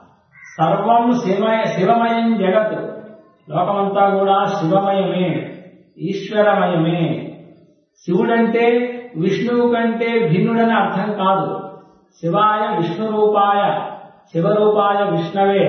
సర్వం శివమయ శివమయం జగత్ లోకమంతా కూడా శివమయమే ఈశ్వరమయమే శివుడంటే విష్ణువు కంటే భిన్నుడని అర్థం కాదు శివాయ విష్ణు రూపాయ శివరూపాయ విష్ణవే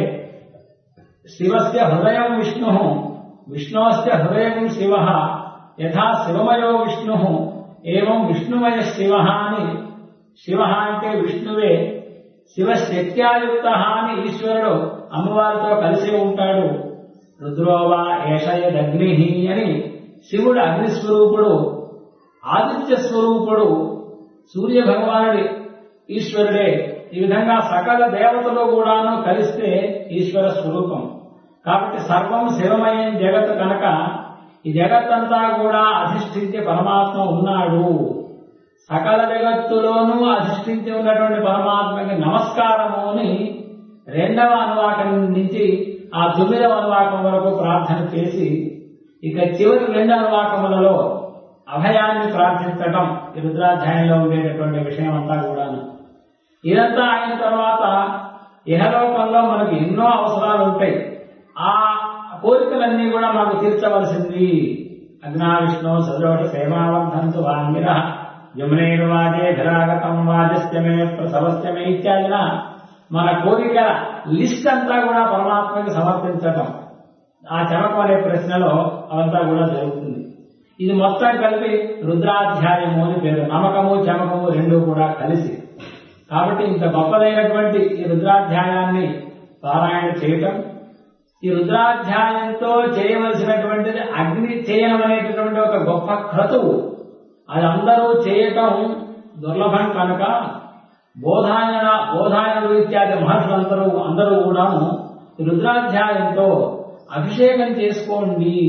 శివస్య హృదయం విష్ణు విష్ణోస్య హృదయం శివ యథా శివమయో విష్ణు ఏం విష్ణుమయ శివ అని శివ అంటే విష్ణువే శివశక్త్యాయుక్త అని ఈశ్వరుడు అమ్మవారితో కలిసి ఉంటాడు రుద్రోవా ఏషయదగ్ని అని శివుడు అగ్నిస్వరూపుడు ఆదిత్య స్వరూపుడు సూర్య భగవానుడి ఈశ్వరుడే ఈ విధంగా సకల దేవతలు కూడాను కలిస్తే ఈశ్వర స్వరూపం కాబట్టి సర్వం శివమయం జగత్ కనుక ఈ జగత్తంతా కూడా అధిష్ఠించే పరమాత్మ ఉన్నాడు సకల జగత్తులోనూ అధిష్ఠించి ఉన్నటువంటి పరమాత్మకి నమస్కారము అని రెండవ అనువాకం నుంచి ఆ తొమ్మిదవ అనువాకం వరకు ప్రార్థన చేసి ఇక చివరి రెండు అనువాకములలో అభయాన్ని ప్రార్థించటం ఈ రుద్రాధ్యాయంలో ఉండేటటువంటి విషయం అంతా కూడాను ఇదంతా అయిన తర్వాత ఇహలోకంలో మనకు ఎన్నో అవసరాలు ఉంటాయి ఆ కోరికలన్నీ కూడా మనకు తీర్చవలసింది అగ్నా విష్ణు సదోష సేవావర్ధంతు వాంగిర యమునైర్వాజే ఘరాగతం వాజస్యమే ప్రసవస్యమే ఇత్యాదిన మన కోరికల లిస్ట్ అంతా కూడా పరమాత్మకి సమర్పించటం ఆ చమకం అనే ప్రశ్నలో అవంతా కూడా జరుగుతుంది ఇది మొత్తం కలిపి రుద్రాధ్యాయము అని పేరు నమ్మకము చమకము రెండు కూడా కలిసి కాబట్టి ఇంత గొప్పదైనటువంటి ఈ రుద్రాధ్యాయాన్ని పారాయణ చేయటం ఈ రుద్రాధ్యాయంతో చేయవలసినటువంటిది అగ్ని చేయడం అనేటటువంటి ఒక గొప్ప క్రతువు అది అందరూ చేయటం దుర్లభం కనుక బోధాయన బోధాయనుడు ఇత్యాది మహర్షులందరూ అందరూ కూడాను రుద్రాధ్యాయంతో అభిషేకం చేసుకోండి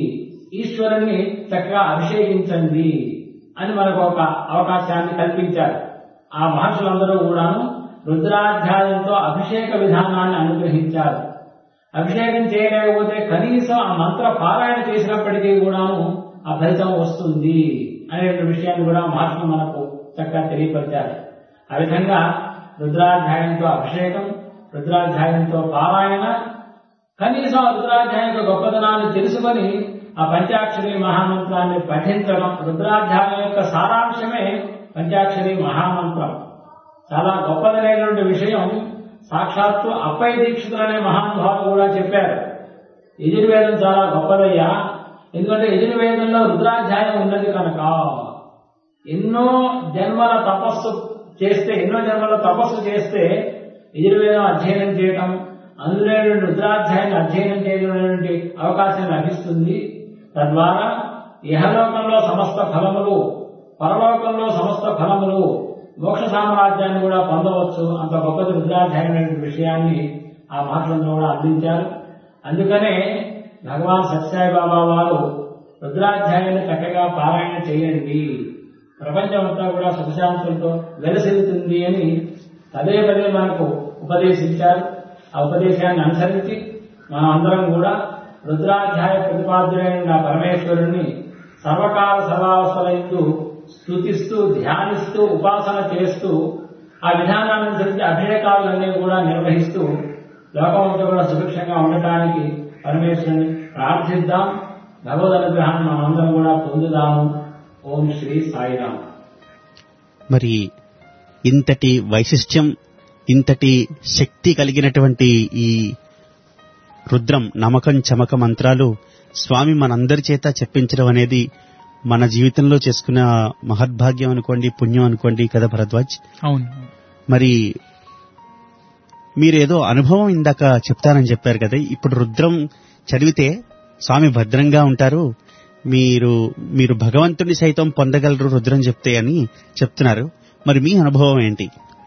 ఈశ్వరుణ్ణి చక్కగా అభిషేకించండి అని మనకు ఒక అవకాశాన్ని కల్పించారు ఆ మహర్షులందరూ కూడాను రుద్రాధ్యాయంతో అభిషేక విధానాన్ని అనుగ్రహించారు అభిషేకం చేయలేకపోతే కనీసం ఆ మంత్ర పారాయణ చేసినప్పటికీ కూడాను ఆ ఫలితం వస్తుంది అనే విషయాన్ని కూడా మహర్షులు మనకు చక్కగా తెలియపరిచారు ఆ విధంగా రుద్రాధ్యాయంతో అభిషేకం రుద్రాధ్యాయంతో పారాయణ కనీసం ఆ రుద్రాధ్యాయం యొక్క గొప్పతనాన్ని తెలుసుకొని ఆ పంచాక్షరి మహామంత్రాన్ని పఠించడం రుద్రాధ్యాయం యొక్క సారాంశమే పంచాక్షరి మహామంత్రం చాలా గొప్పదైనటువంటి విషయం సాక్షాత్తు అప్పయ్య దీక్షితులు అనే మహానుభావులు కూడా చెప్పారు యజుర్వేదం చాలా గొప్పదయ్యా ఎందుకంటే యజుర్వేదంలో రుద్రాధ్యాయం ఉన్నది కనుక ఎన్నో జన్మల తపస్సు చేస్తే ఎన్నో జన్మల తపస్సు చేస్తే యజుర్వేదం అధ్యయనం చేయటం అందులో రుద్రాధ్యాయాన్ని అధ్యయనం చేయడానికి అవకాశం లభిస్తుంది తద్వారా ఇహలోకంలో సమస్త ఫలములు పరలోకంలో సమస్త ఫలములు మోక్ష సామ్రాజ్యాన్ని కూడా పొందవచ్చు అంత గొప్పది రుద్రాధ్యాయం అనే విషయాన్ని ఆ మహర్షులందరూ కూడా అందించారు అందుకనే భగవాన్ సత్యసాయి బాబా వారు రుద్రాధ్యాయాన్ని చక్కగా పారాయణ చేయండి ప్రపంచం అంతా కూడా సుఖశాంతులతో వెలసిల్లుతుంది అని పదే పదే మనకు ఉపదేశించారు ఆ ఉపదేశాన్ని అనుసరించి మనం అందరం కూడా రుద్రాధ్యాయ ప్రతిపాద్యుడైన ఆ పరమేశ్వరుణ్ణి సర్వకాల సర్వావస్థలందు స్థుతిస్తూ ధ్యానిస్తూ ఉపాసన చేస్తూ ఆ విధానాన్ని అనుసరించి అభిషేకాలన్నీ కూడా నిర్వహిస్తూ లోకమంతా కూడా సుభిక్షంగా ఉండటానికి పరమేశ్వరుని ప్రార్థిద్దాం భగవద్ అనుగ్రహాన్ని మనందరం కూడా పొందుదాము ఓం శ్రీ సాయిరామ్ మరి ఇంతటి వైశిష్ట్యం ఇంతటి శక్తి కలిగినటువంటి ఈ రుద్రం నమకం చమక మంత్రాలు స్వామి మనందరి చేత చెప్పించడం అనేది మన జీవితంలో చేసుకున్న మహద్భాగ్యం అనుకోండి పుణ్యం అనుకోండి కదా భరద్వాజ్ అవును మరి మీరేదో అనుభవం ఇందాక చెప్తానని చెప్పారు కదా ఇప్పుడు రుద్రం చదివితే స్వామి భద్రంగా ఉంటారు మీరు మీరు భగవంతుని సైతం పొందగలరు రుద్రం చెప్తే అని చెప్తున్నారు మరి మీ అనుభవం ఏంటి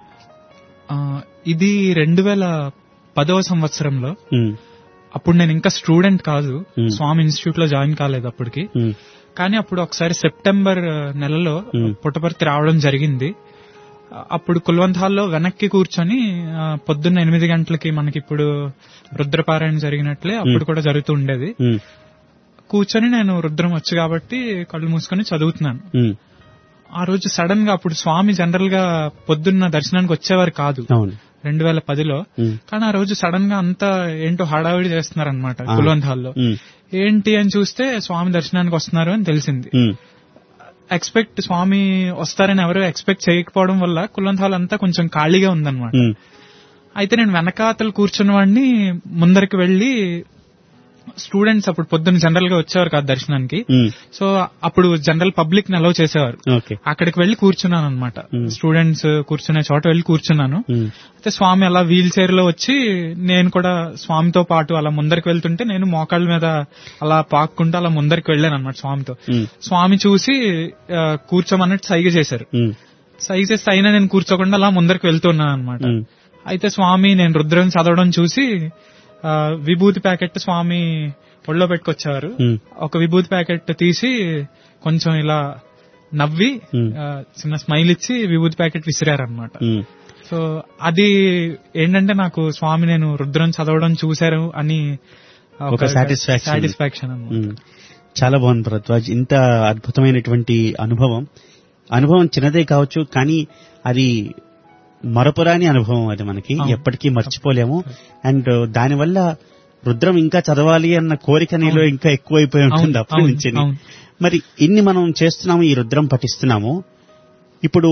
ఆ, ఇది రెండు వేల పదవ సంవత్సరంలో ఉమ్, అప్పుడు నేను ఇంకా స్టూడెంట్ కాదు Hmm. స్వామి ఇన్స్టిట్యూట్ లో జాయిన్ కాలేదు అప్పటికి ఉమ్, కానీ అప్పుడు ఒకసారి సెప్టెంబర్ ఆ, నెలలో Hmm. పుట్టపర్తి రావడం జరిగింది ఆ, అప్పుడు కుల్వంత్ హాల్లో వెనక్కి కూర్చొని ఆ, పొద్దున్న ఎనిమిది గంటలకి మనకి ఇప్పుడు రుద్రపారాయణ జరిగినట్లే అప్పుడు కూడా జరుగుతూ ఉండేది ఉమ్, కూర్చొని నేను రుద్రం వచ్చు కాబట్టి కళ్ళు మూసుకొని చదువుతున్నాను ఉమ్, ఆ రోజు సడన్ గా అప్పుడు స్వామి జనరల్ గా పొద్దున్న దర్శనానికి వచ్చేవారు కాదు అవును రెండు వేల పదిలో ఉమ్, కానీ ఆ రోజు సడన్ గా అంతా ఏంటో హడావిడి చేస్తున్నారనమాట ఆ. కుల్వంత్ హాల్లో ఉమ్, ఏంటి అని చూస్తే స్వామి దర్శనానికి వస్తున్నారు అని తెలిసింది ఉమ్, ఎక్స్పెక్ట్ స్వామి వస్తారని ఎవరు ఎక్స్పెక్ట్ చేయకపోవడం వల్ల కుల్వంత్ హాల్ అంతా కొంచెం ఖాళీగా ఉందన్నమాట ఉమ్, అయితే నేను వెనకాతలు కూర్చున్న వాడిని ముందరికి వెళ్లి స్టూడెంట్స్ అప్పుడు పొద్దున్న జనరల్ గా వచ్చేవారు కాదు దర్శనానికి ఉమ్, సో అప్పుడు జనరల్ పబ్లిక్ ని అలౌ చేసేవారు ఓకే అక్కడికి వెళ్లి కూర్చున్నాను అనమాట Hmm. స్టూడెంట్స్ కూర్చునే చోట వెళ్లి కూర్చున్నాను ఉమ్, అయితే స్వామి అలా వీల్ చైర్ లో వచ్చి నేను కూడా స్వామితో పాటు అలా ముందరికి వెళ్తుంటే నేను మోకాళ్ళ మీద అలా పాక్కుంటూ అలా ముందరికి వెళ్ళాను అనమాట స్వామితో ఉమ్, స్వామి చూసి ఆ, కూర్చోమన్నట్టు సైగ చేశారు ఉమ్, సైగ చేస్తే అయినా నేను కూర్చోకుండా అలా ముందరికి వెళ్తున్నాను అనమాట ఉమ్, అయితే స్వామి నేను రుద్రం చదవడం చూసి ఆ, విభూతి ప్యాకెట్ స్వామి ఒళ్ళో పెట్టుకొచ్చేవారు ఉమ్, ఒక విభూతి ప్యాకెట్ తీసి కొంచెం ఇలా నవ్వి Hmm. ఆ, చిన్న స్మైల్ ఇచ్చి విభూతి ప్యాకెట్ విసిరారనమాట ఉమ్. సో అది ఏంటంటే నాకు స్వామి నేను రుద్రం చదవడం చూశారు అని ఒక satisfaction. సాటిస్ఫాక్షన్ అన్నమాట ఉమ్. చాలా బాగుంది భరద్వాజ్ ఇంత అద్భుతమైనటువంటి అనుభవం అనుభవం చిన్నదే కావచ్చు కానీ అది మరపురాని అనుభవం అది మనకి అవును. ఎప్పటికీ మర్చిపోలేము అండ్ దానివల్ల రుద్రం ఇంకా చదవాలి అన్న కోరిక నీలో అవును. ఇంకా ఎక్కువైపోయి ఉంటుంది అవును, అప్పటి అవును, నుంచి అవును. మరి ఇన్ని మనం చేస్తున్నాము ఈ రుద్రం పఠిస్తున్నాము ఇప్పుడు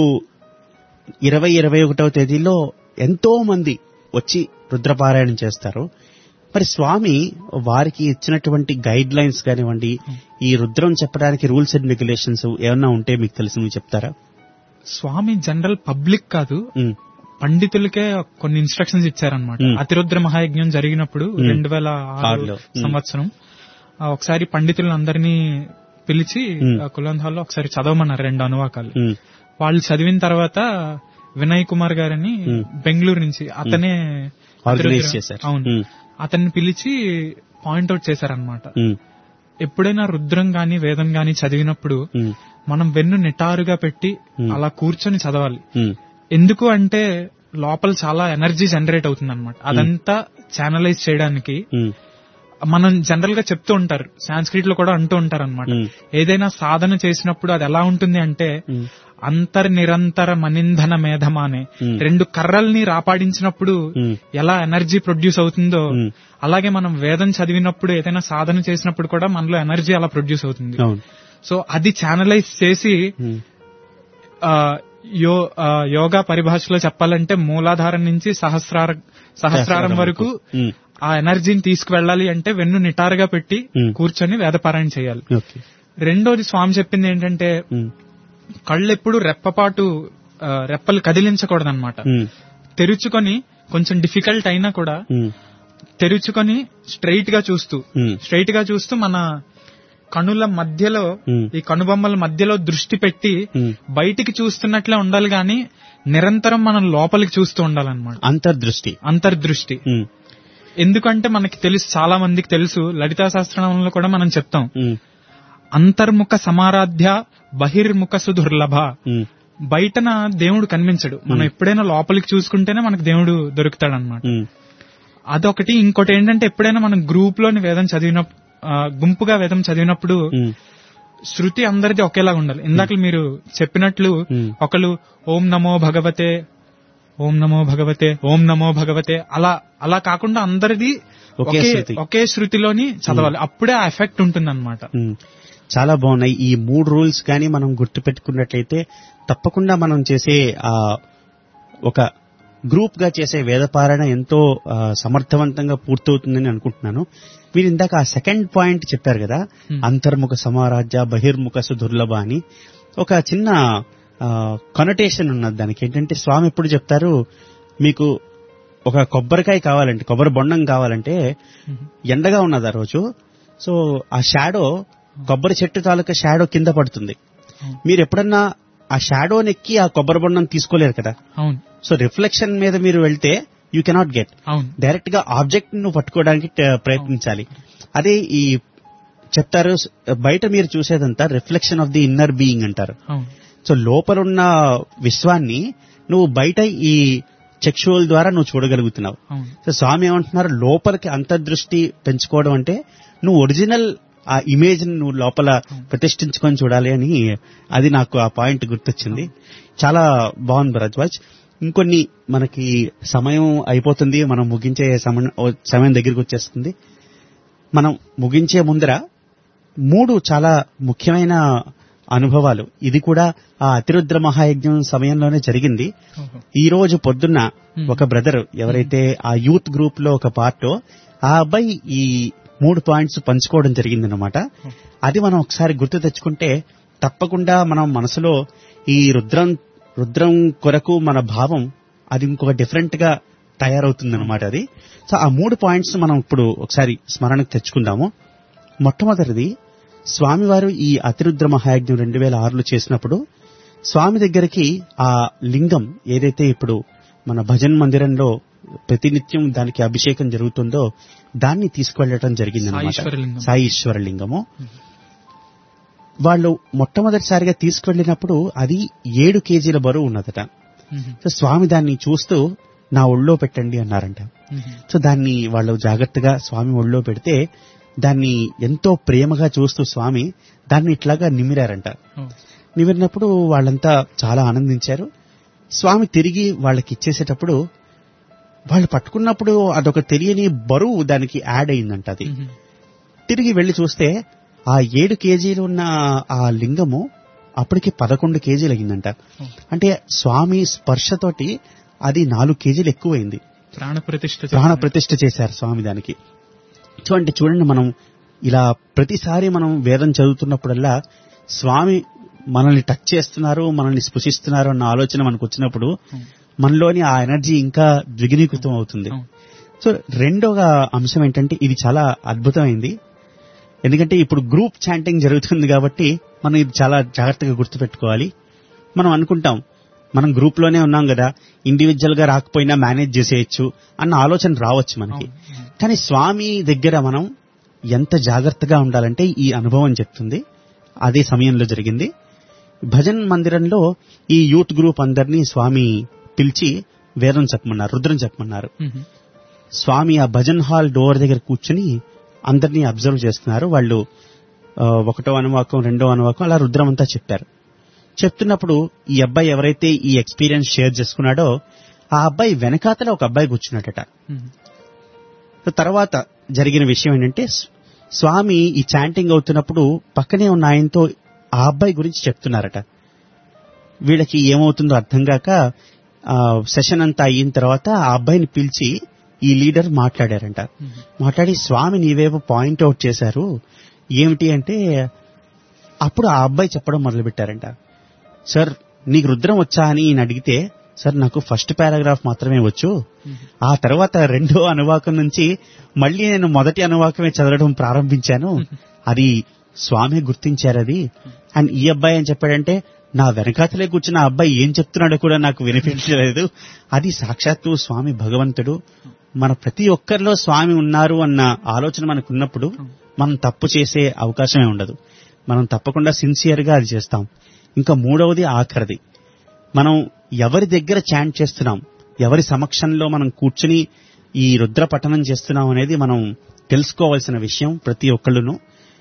ఇరవై ఇరవై ఒకటవ తేదీలో ఎంతో మంది వచ్చి రుద్రపారాయణం చేస్తారు మరి స్వామి వారికి ఇచ్చినటువంటి గైడ్ లైన్స్ కానివ్వండి ఈ రుద్రం చెప్పడానికి రూల్స్ అండ్ రెగ్యులేషన్స్ ఏమన్నా ఉంటే మీకు తెలిసి నువ్వు చెప్తారా స్వామి జనరల్ పబ్లిక్ కాదు ఉమ్, పండితులకే కొన్ని ఇన్స్ట్రక్షన్స్ ఇచ్చారనమాట Hmm. అతిరుద్ర మహాయజ్ఞం జరిగినప్పుడు Hmm. రెండు వేల ఆరు ఆరులో. Hmm. సంవత్సరం ఆ, ఒకసారి పండితులందరినీ పిలిచి Hmm. కులంద్ హాల్లో ఒకసారి చదవమన్నారు రెండు అనువాకాలు ఉమ్, వాళ్ళు చదివిన తర్వాత వినయ్ కుమార్ గారని Hmm. బెంగళూరు నుంచి అతనే ఆర్గనైజ్ అతిరుద్ర- చేశారు అవును ఉమ్, అతన్ని పిలిచి పాయింట్అవుట్ చేశారనమాట ఉమ్, ఎప్పుడైనా రుద్రం గాని వేదం గాని చదివినప్పుడు ఉమ్, మనం వెన్ను నిటారుగా పెట్టి Hmm. అలా కూర్చొని చదవాలి ఉమ్, ఎందుకు అంటే లోపల చాలా ఎనర్జీ జనరేట్ అవుతుంది అనమాట అదంతా ఛానలైజ్ చేయడానికి ఉమ్, మనం జనరల్ గా చెప్తూ ఉంటారు సాంస్క్రిట్ లో కూడా అంటూ ఉంటారు అనమాట Hmm. ఏదైనా సాధన చేసినప్పుడు అది ఎలా ఉంటుంది అంటే Hmm. అంతర్ నిరంతర మనింధన మేధమానే Hmm. రెండు కర్రల్ని రాపాడించినప్పుడు Hmm. ఎలా ఎనర్జీ ప్రొడ్యూస్ అవుతుందో Hmm. అలాగే మనం వేదం చదివినప్పుడు ఏదైనా సాధన చేసినప్పుడు కూడా మనలో ఎనర్జీ అలా ప్రొడ్యూస్ అవుతుంది అవును సో అది ఛానలైజ్ చేసి ఉమ్, ఆ, యో ఆ, యోగా పరిభాషలో చెప్పాలంటే మూలాధారం నుంచి సహస్రార సహస్రారం వరకు ఉమ్, ఆ ఎనర్జీని తీసుకువెళ్ళాలి అంటే వెన్ను నిటారుగా పెట్టి Hmm. కూర్చొని వేదపారాయణ చేయాలి ఓకే రెండోది స్వామి చెప్పింది ఏంటంటే ఉమ్, కళ్ళు ఎప్పుడు రెప్పపాటు ఆ, రెప్పలు కదిలించకూడదన్నమాట ఉమ్, తెరుచుకొని కొంచెం డిఫికల్ట్ అయినా కూడా ఉమ్, తెరుచుకొని స్ట్రైట్ గా చూస్తూ ఉమ్, స్ట్రైట్ గా చూస్తూ మన కనుల మధ్యలో Hmm. ఈ కనుబొమ్మల మధ్యలో దృష్టి పెట్టి ఉమ్. బయటికి చూస్తున్నట్లే ఉండాలి గాని నిరంతరం మనం లోపలికి చూస్తూ ఉండాలన్నమాట అంతర్దృష్టి అంతర్దృష్టి ఉమ్, ఎందుకంటే మనకి తెలుసు చాలా మందికి తెలుసు లలితా శాస్త్రంలో కూడా మనం చెప్తాం ఉమ్, అంతర్ముఖ సమారాధ్య బహిర్ముఖ సుదుర్లభ ఉమ్, బయటన దేవుడు కనిపించడు మనం ఎప్పుడైనా లోపలికి చూసుకుంటేనే మనకు దేవుడు దొరుకుతాడు అనమాట ఉమ్, అదొకటి ఇంకోటి ఏంటంటే ఎప్పుడైనా మనం గ్రూప్ లోని వేదం చదివిన ఆ, గుంపుగా వేదం చదివినప్పుడు ఉమ్, శృతి అందరిది ఒకేలాగా ఉండాలి ఇందాక మీరు చెప్పినట్లు Hmm. ఒకళ్ళు ఓం నమో భగవతే ఓం నమో భగవతే ఓం నమో భగవతే అలా అలా కాకుండా అందరిది ఒకే ఒకే శృతి. ఒకే శృతిలోని చదవాలి అప్పుడే ఆ ఎఫెక్ట్ ఉంటుంది అనమాట ఉమ్. చాలా బాగున్నాయి ఈ మూడు రూల్స్ కానీ మనం గుర్తు పెట్టుకున్నట్లయితే తప్పకుండా మనం చేసే ఆ ఒక గ్రూప్ గా చేసే వేదపారాయణ ఎంతో ఆ, సమర్థవంతంగా పూర్తవుతుందని అనుకుంటున్నాను మీరు ఇందాక ఆ సెకండ్ పాయింట్ చెప్పారు కదా Hmm. అంతర్ముఖ సమారాజ్య బహిర్ముఖ సుదుర్లభ అని ఒక చిన్న కొనటేషన్ ఉన్నది దానికి ఏంటంటే స్వామి ఎప్పుడు చెప్తారు మీకు ఒక కొబ్బరికాయ కావాలంటే కొబ్బరి బొండం కావాలంటే ఎండగా ఉన్నది ఆ రోజు సో ఆ షాడో కొబ్బరి చెట్టు తాలూకా షాడో కింద పడుతుంది మీరు ఎప్పుడన్నా ఆ షాడోని ఎక్కి ఆ కొబ్బరి బొండం తీసుకోలేరు కదా అవును సో రిఫ్లెక్షన్ మీద మీరు వెళ్తే యూ కెనాట్ గెట్ అవును డైరెక్ట్ గా ఆబ్జెక్ట్ ను పట్టుకోవడానికి ట- ప్రయత్నించాలి అదే ఈ చెప్తారు స్- బయట మీరు చూసేదంతా reflection of the inner being అంటారు అవును సో లోపలున్న విశ్వాన్ని నువ్వు బయట ఈ చక్షువుల ద్వారా నువ్వు చూడగలుగుతున్నావు అవును సో స్వామి ఏమంటున్నారు లోపలికి అంతర్దృష్టి పెంచుకోవడం అంటే నువ్వు ఒరిజినల్ ఆ ఇమేజ్ నువ్వు లోపల ప్రతిష్ఠించుకొని చూడాలి అని అది నాకు ఆ పాయింట్ గుర్తొచ్చింది చాలా బాగుంది భరద్వాజ్ ఇంకొన్ని మనకి సమయం అయిపోతుంది మనం ముగించే సమయం సమయం దగ్గరికి వచ్చేస్తుంది మనం ముగించే ముందర మూడు చాలా ముఖ్యమైన అనుభవాలు ఇది కూడా ఆ అతిరుద్ర మహాయజ్ఞం సమయంలోనే జరిగింది ఓహో. ఈ రోజు పొద్దున్న Hmm. ఒక బ్రదర్ ఎవరైతే ఆ యూత్ గ్రూప్ లో ఒక పార్టో ఆ అబ్బాయి ఈ మూడు పాయింట్స్ పంచుకోవడం జరిగిందనమాట అది మనం ఒకసారి గుర్తు తెచ్చుకుంటే తప్పకుండా మనం మనసులో ఈ రుద్రం రుద్రం కొరకు మన భావం అది ఇంకొక డిఫరెంట్ గా తయారవుతుందన్నమాట అది సో ఆ మూడు పాయింట్స్ మనం ఇప్పుడు ఒకసారి స్మరణకు తెచ్చుకుందాము మొట్టమొదటిది స్వామివారు ఈ అతిరుద్ర మహాయజ్ఞం రెండు వేల ఆరులో చేసినప్పుడు స్వామి దగ్గరికి ఆ లింగం ఏదైతే ఇప్పుడు మన భజన్ మందిరంలో ప్రతినిత్యం దానికి అభిషేకం జరుగుతుందో దాన్ని తీసుకువెళ్ళటం జరిగింది సాయీశ్వరలింగం. సాయి ఈశ్వర లింగము వాళ్ళు మొట్టమొదటిసారిగా తీసుకెళ్లినప్పుడు అది ఏడు కేజీల బరువు ఉన్నదట మ్మ్. సో స్వామి దాన్ని చూస్తూ నా ఒళ్ళో పెట్టండి అన్నారంట మ్మ్. సో దాన్ని వాళ్ళు జాగ్రత్తగా స్వామి ఒళ్ళో పెడితే దాన్ని ఎంతో ప్రేమగా చూస్తూ స్వామి దాన్ని ఇట్లాగా నిమిరారంట ఓ. నిమిరినప్పుడు వాళ్ళంతా చాలా ఆనందించారు స్వామి తిరిగి వాళ్ళకి ఇచ్చేసేటప్పుడు వాళ్ళు పట్టుకున్నప్పుడు అదొక తెలియని బరువు దానికి యాడ్ అయిందంట అది మ్మ్. తిరిగి వెళ్లి చూస్తే ఆ ఏడు కేజీలు ఉన్న ఆ లింగము అప్పటికి పదకొండు కేజీలు అయిందంట అంటే స్వామి స్పర్శతోటి అది నాలుగు కేజీలు ఎక్కువైంది ప్రాణ ప్రతిష్ఠ ప్రాణ చేశారు. ప్రతిష్ఠ చేశారు స్వామి దానికి సో అంటే చూడండి మనం ఇలా ప్రతిసారి మనం వేదం చదువుతున్నప్పుడల్లా స్వామి మనల్ని టచ్ చేస్తున్నారు మనల్ని స్పృశిస్తున్నారు అన్న ఆలోచన మనకు వచ్చినప్పుడు అవును. మనలోని ఆ ఎనర్జీ ఇంకా ద్విగుణీకృతం అవుతుంది అవును. సో రెండవ అంశం ఏంటంటే ఇది చాలా అద్భుతమైంది ఎందుకంటే ఇప్పుడు గ్రూప్ చాంటింగ్ జరుగుతుంది కాబట్టి మనం ఇది చాలా జాగ్రత్తగా గుర్తుపెట్టుకోవాలి మనం అనుకుంటాం మనం గ్రూప్ లోనే ఉన్నాం కదా ఇండివిజువల్ గా రాకపోయినా మేనేజ్ చేసేయచ్చు అన్న ఆలోచన రావచ్చు మనకి అవును. కానీ స్వామి దగ్గర మనం ఎంత జాగ్రత్తగా ఉండాలంటే ఈ అనుభవం చెప్తుంది అదే సమయంలో జరిగింది భజన్ మందిరంలో ఈ యూత్ గ్రూప్ అందరినీ స్వామి పిలిచి వేదం చెప్పమన్నారు రుద్రం చెప్పమన్నారు మ్మ్. స్వామి ఆ భజన్ హాల్ డోర్ దగ్గర కూర్చుని అందరినీ అబ్జర్వ్ చేస్తున్నారు వాళ్ళు ఆ, ఒకటో అనువాకం రెండో అనువాకం అలా రుద్రం అంతా చెప్పారు చెప్తున్నప్పుడు ఈ అబ్బాయి ఎవరైతే ఈ ఎక్స్పీరియన్స్ షేర్ చేసుకున్నాడో ఆ అబ్బాయి వెనకాతల ఒక అబ్బాయి కూర్చున్నాడట మ్మ్. తర్వాత జరిగిన విషయం ఏంటంటే స్- స్వామి ఈ చాంటింగ్ అవుతున్నప్పుడు పక్కనే ఉన్న ఆయనతో ఆ అబ్బాయి గురించి చెప్తున్నారట వీళ్ళకి ఏమవుతుందో అర్థం కాక ఆ, సెషన్ అంతా అయిన తర్వాత ఆ అబ్బాయిని పిలిచి ఈ లీడర్ మాట్లాడారంట మాట్లాడి స్వామి నీవేవో పాయింట్ అవుట్ చేశారు ఏమిటి అంటే అప్పుడు ఆ అబ్బాయి చెప్పడం మొదలు పెట్టారంట సార్ నీకు రుద్రం వచ్చా అని ఈయన అడిగితే సార్ నాకు ఫస్ట్ పారాగ్రాఫ్ మాత్రమే వచ్చు ఆ తర్వాత రెండో అనువాకం నుంచి మళ్ళీ నేను మొదటి అనువాకమే చదవడం ప్రారంభించాను అది స్వామి గుర్తించారు అది అండ్ ఈ అబ్బాయి ఏం చెప్పాడంటే నా వెనకాతలే కూర్చున్న ఆ అబ్బాయి ఏం చెప్తున్నాడో కూడా నాకు వినిపించలేదు అది సాక్షాత్తు స్వామి భగవంతుడు మన ప్రతి ఒక్కరిలో స్వామి ఉన్నారు అన్న ఆలోచన మనకు ఉన్నప్పుడు మనం తప్పు చేసే అవకాశమే ఉండదు మనం తప్పకుండా సిన్సియర్ గా అది చేస్తాం ఇంకా మూడవది ఆఖరిది మనం ఎవరి దగ్గర చాంట్ చేస్తున్నాం ఎవరి సమక్షంలో మనం కూర్చుని ఈ రుద్ర పఠనం చేస్తున్నాం అనేది మనం తెలుసుకోవాల్సిన విషయం ప్రతి ఒక్కళ్ళును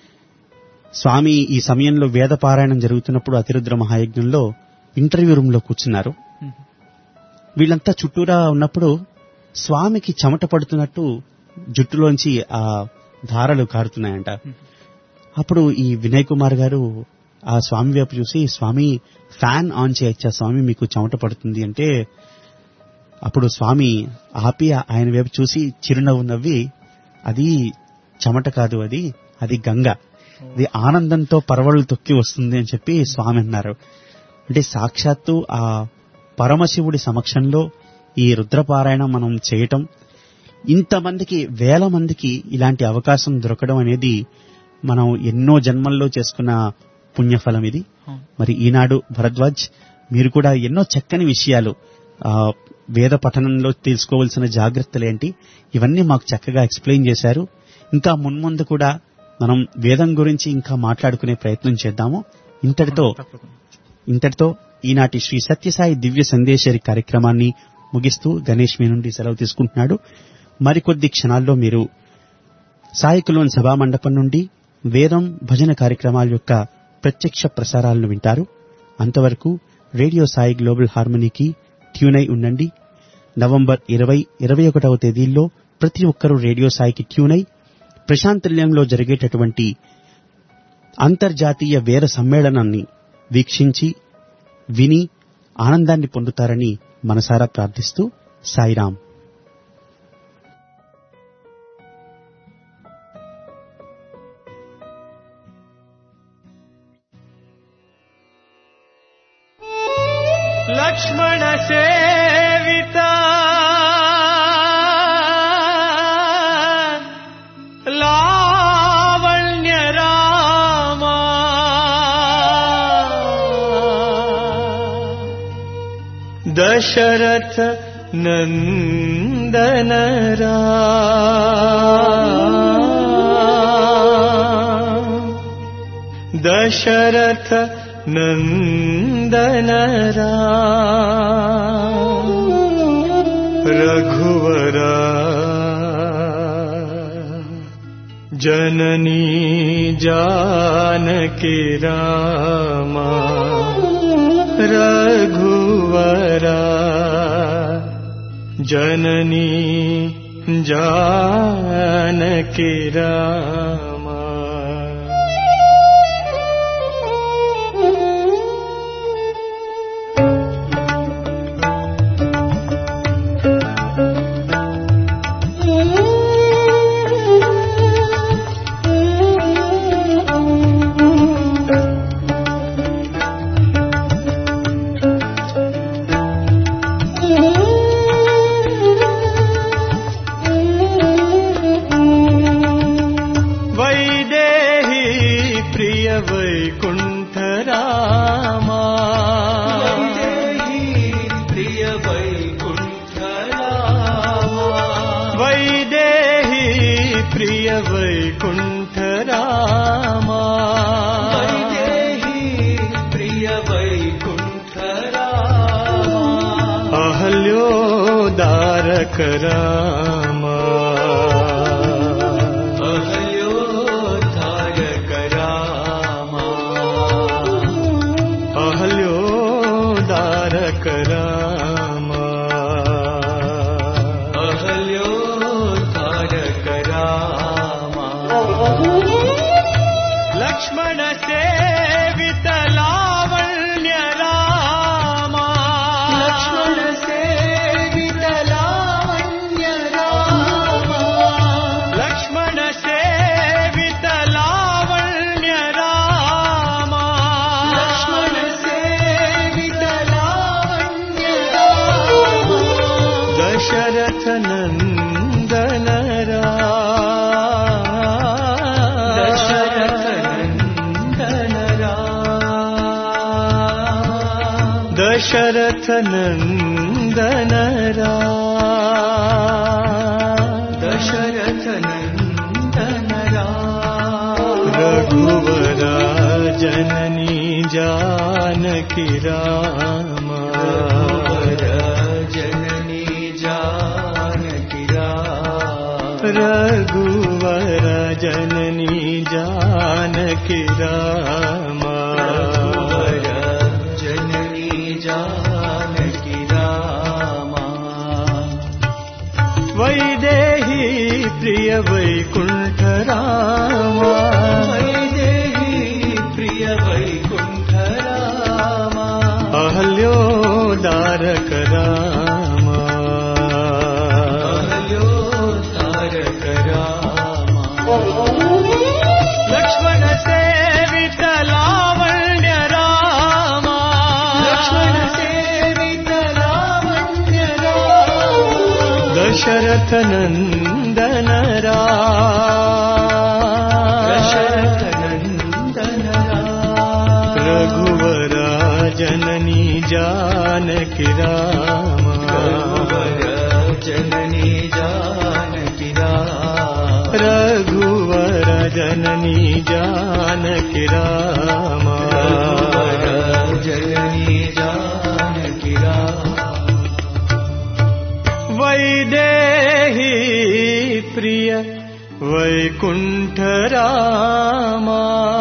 స్వామి ఈ సమయంలో వేద పారాయణం జరుగుతున్నప్పుడు అతిరుద్ర మహాయజ్ఞంలో ఇంటర్వ్యూ రూమ్ లో కూర్చున్నారు మ్మ్. వీళ్ళంతా చుట్టూరా ఉన్నప్పుడు స్వామికి చెమట పడుతున్నట్టు జుట్టులోంచి ఆ ధారలు కారుతున్నాయంట అప్పుడు ఈ వినయ్ కుమార్ గారు ఆ స్వామి వైపు చూసి స్వామి ఫ్యాన్ ఆన్ చేయొచ్చా స్వామి మీకు చెమట పడుతుంది అంటే అప్పుడు స్వామి ఆపి ఆయన వైపు చూసి చిరునవ్వు నవ్వి అది చెమట కాదు అది అది గంగ అది ఆనందంతో పరవళ్ళు తొక్కి వస్తుంది అని చెప్పి స్వామి అన్నారు అంటే సాక్షాత్తు ఆ పరమశివుడి సమక్షంలో ఈ రుద్రపారాయణం మనం చేయటం ఇంతమందికి వేల మందికి ఇలాంటి అవకాశం దొరకడం అనేది మనం ఎన్నో జన్మల్లో చేసుకున్న పుణ్యఫలం ఇది అవును. మరి ఈనాడు భరద్వాజ్ మీరు కూడా ఎన్నో చక్కని విషయాలు ఆ, వేద పఠనంలో తెలుసుకోవాల్సిన జాగ్రత్తలు ఏంటి ఇవన్నీ మాకు చక్కగా ఎక్స్ప్లెయిన్ చేశారు ఇంకా మున్ముందు కూడా మనం వేదం గురించి ఇంకా మాట్లాడుకునే ప్రయత్నం చేద్దాము ఇంతటితో తప్పకుండా. ఇంతటితో ఈనాటి శ్రీ సత్యసాయి దివ్య సందేశరి కార్యక్రమాన్ని ముగిస్తూ గణేష్ మీ నుండి సెలవు తీసుకుంటున్నాడు మరికొద్ది క్షణాల్లో మీరు సాయికులోన్ సభా మండపం నుండి వేదం భజన కార్యక్రమాల యొక్క ప్రత్యక్ష ప్రసారాలను వింటారు అంతవరకు రేడియో సాయి గ్లోబల్ హార్మనీకి ట్యూన్ అయి ఉండండి నవంబర్ ఇరవై ఇరవై ఒకటవ తేదీల్లో ప్రతి ఒక్కరూ రేడియో సాయికి ట్యూన్ అయి ప్రశాంతల్యంలో జరిగేటటువంటి అంతర్జాతీయ వేద సమ్మేళనాన్ని వీక్షించి విని ఆనందాన్ని పొందుతారని మనసారా ప్రార్థిస్తూ సాయిరాం లక్ష్మణ సేవిత లావణ్య రామ దశరథ నందన రామ दशरथ नन्दन रघुवरा जननी जानकी रामा रघुवरा जननी जानकी रामा ప్రియ వైకుంఠ రామా ప్రియ వైకుంఠ అహల్యోదారక రామా అహల్యోదారక రామా అహల్యోదారక రామా అహల్యోదారక రామా లక్ష్మణ సేవిత లావణ్య రామా లక్ష్మణ సేవిత లావణ్య రామా లక్ష్మణ సేవిత లావణ్య రామా లక్ష్మణ సేవిత లావణ్య రామా దశరథ నందన దశరథ నందన దశరథ నందన దశరథ నందన రఘువర జననీ జానకి రామ జననీ జానకి రఘువర జననీ జానకి రామ జననీ జానకి రామ వైదేహి ప్రియ వైకుంఠ రామ వైదేహి ప్రియ వైకుంఠ రామ అహల్యోదారక రామ అహల్యోదారక రామ లక్ష్మణ సేవిత లావణ్య రామ లక్ష్మణ సేవిత లావణ్య రామ దశరథ నందన దశరథ నందన రఘువర జననీ జానకి రామ జననీ జానకి రఘువర జననీ జానకి రామ జననీ జానకి వైదేహి ప్రియ వైకుంఠ రామా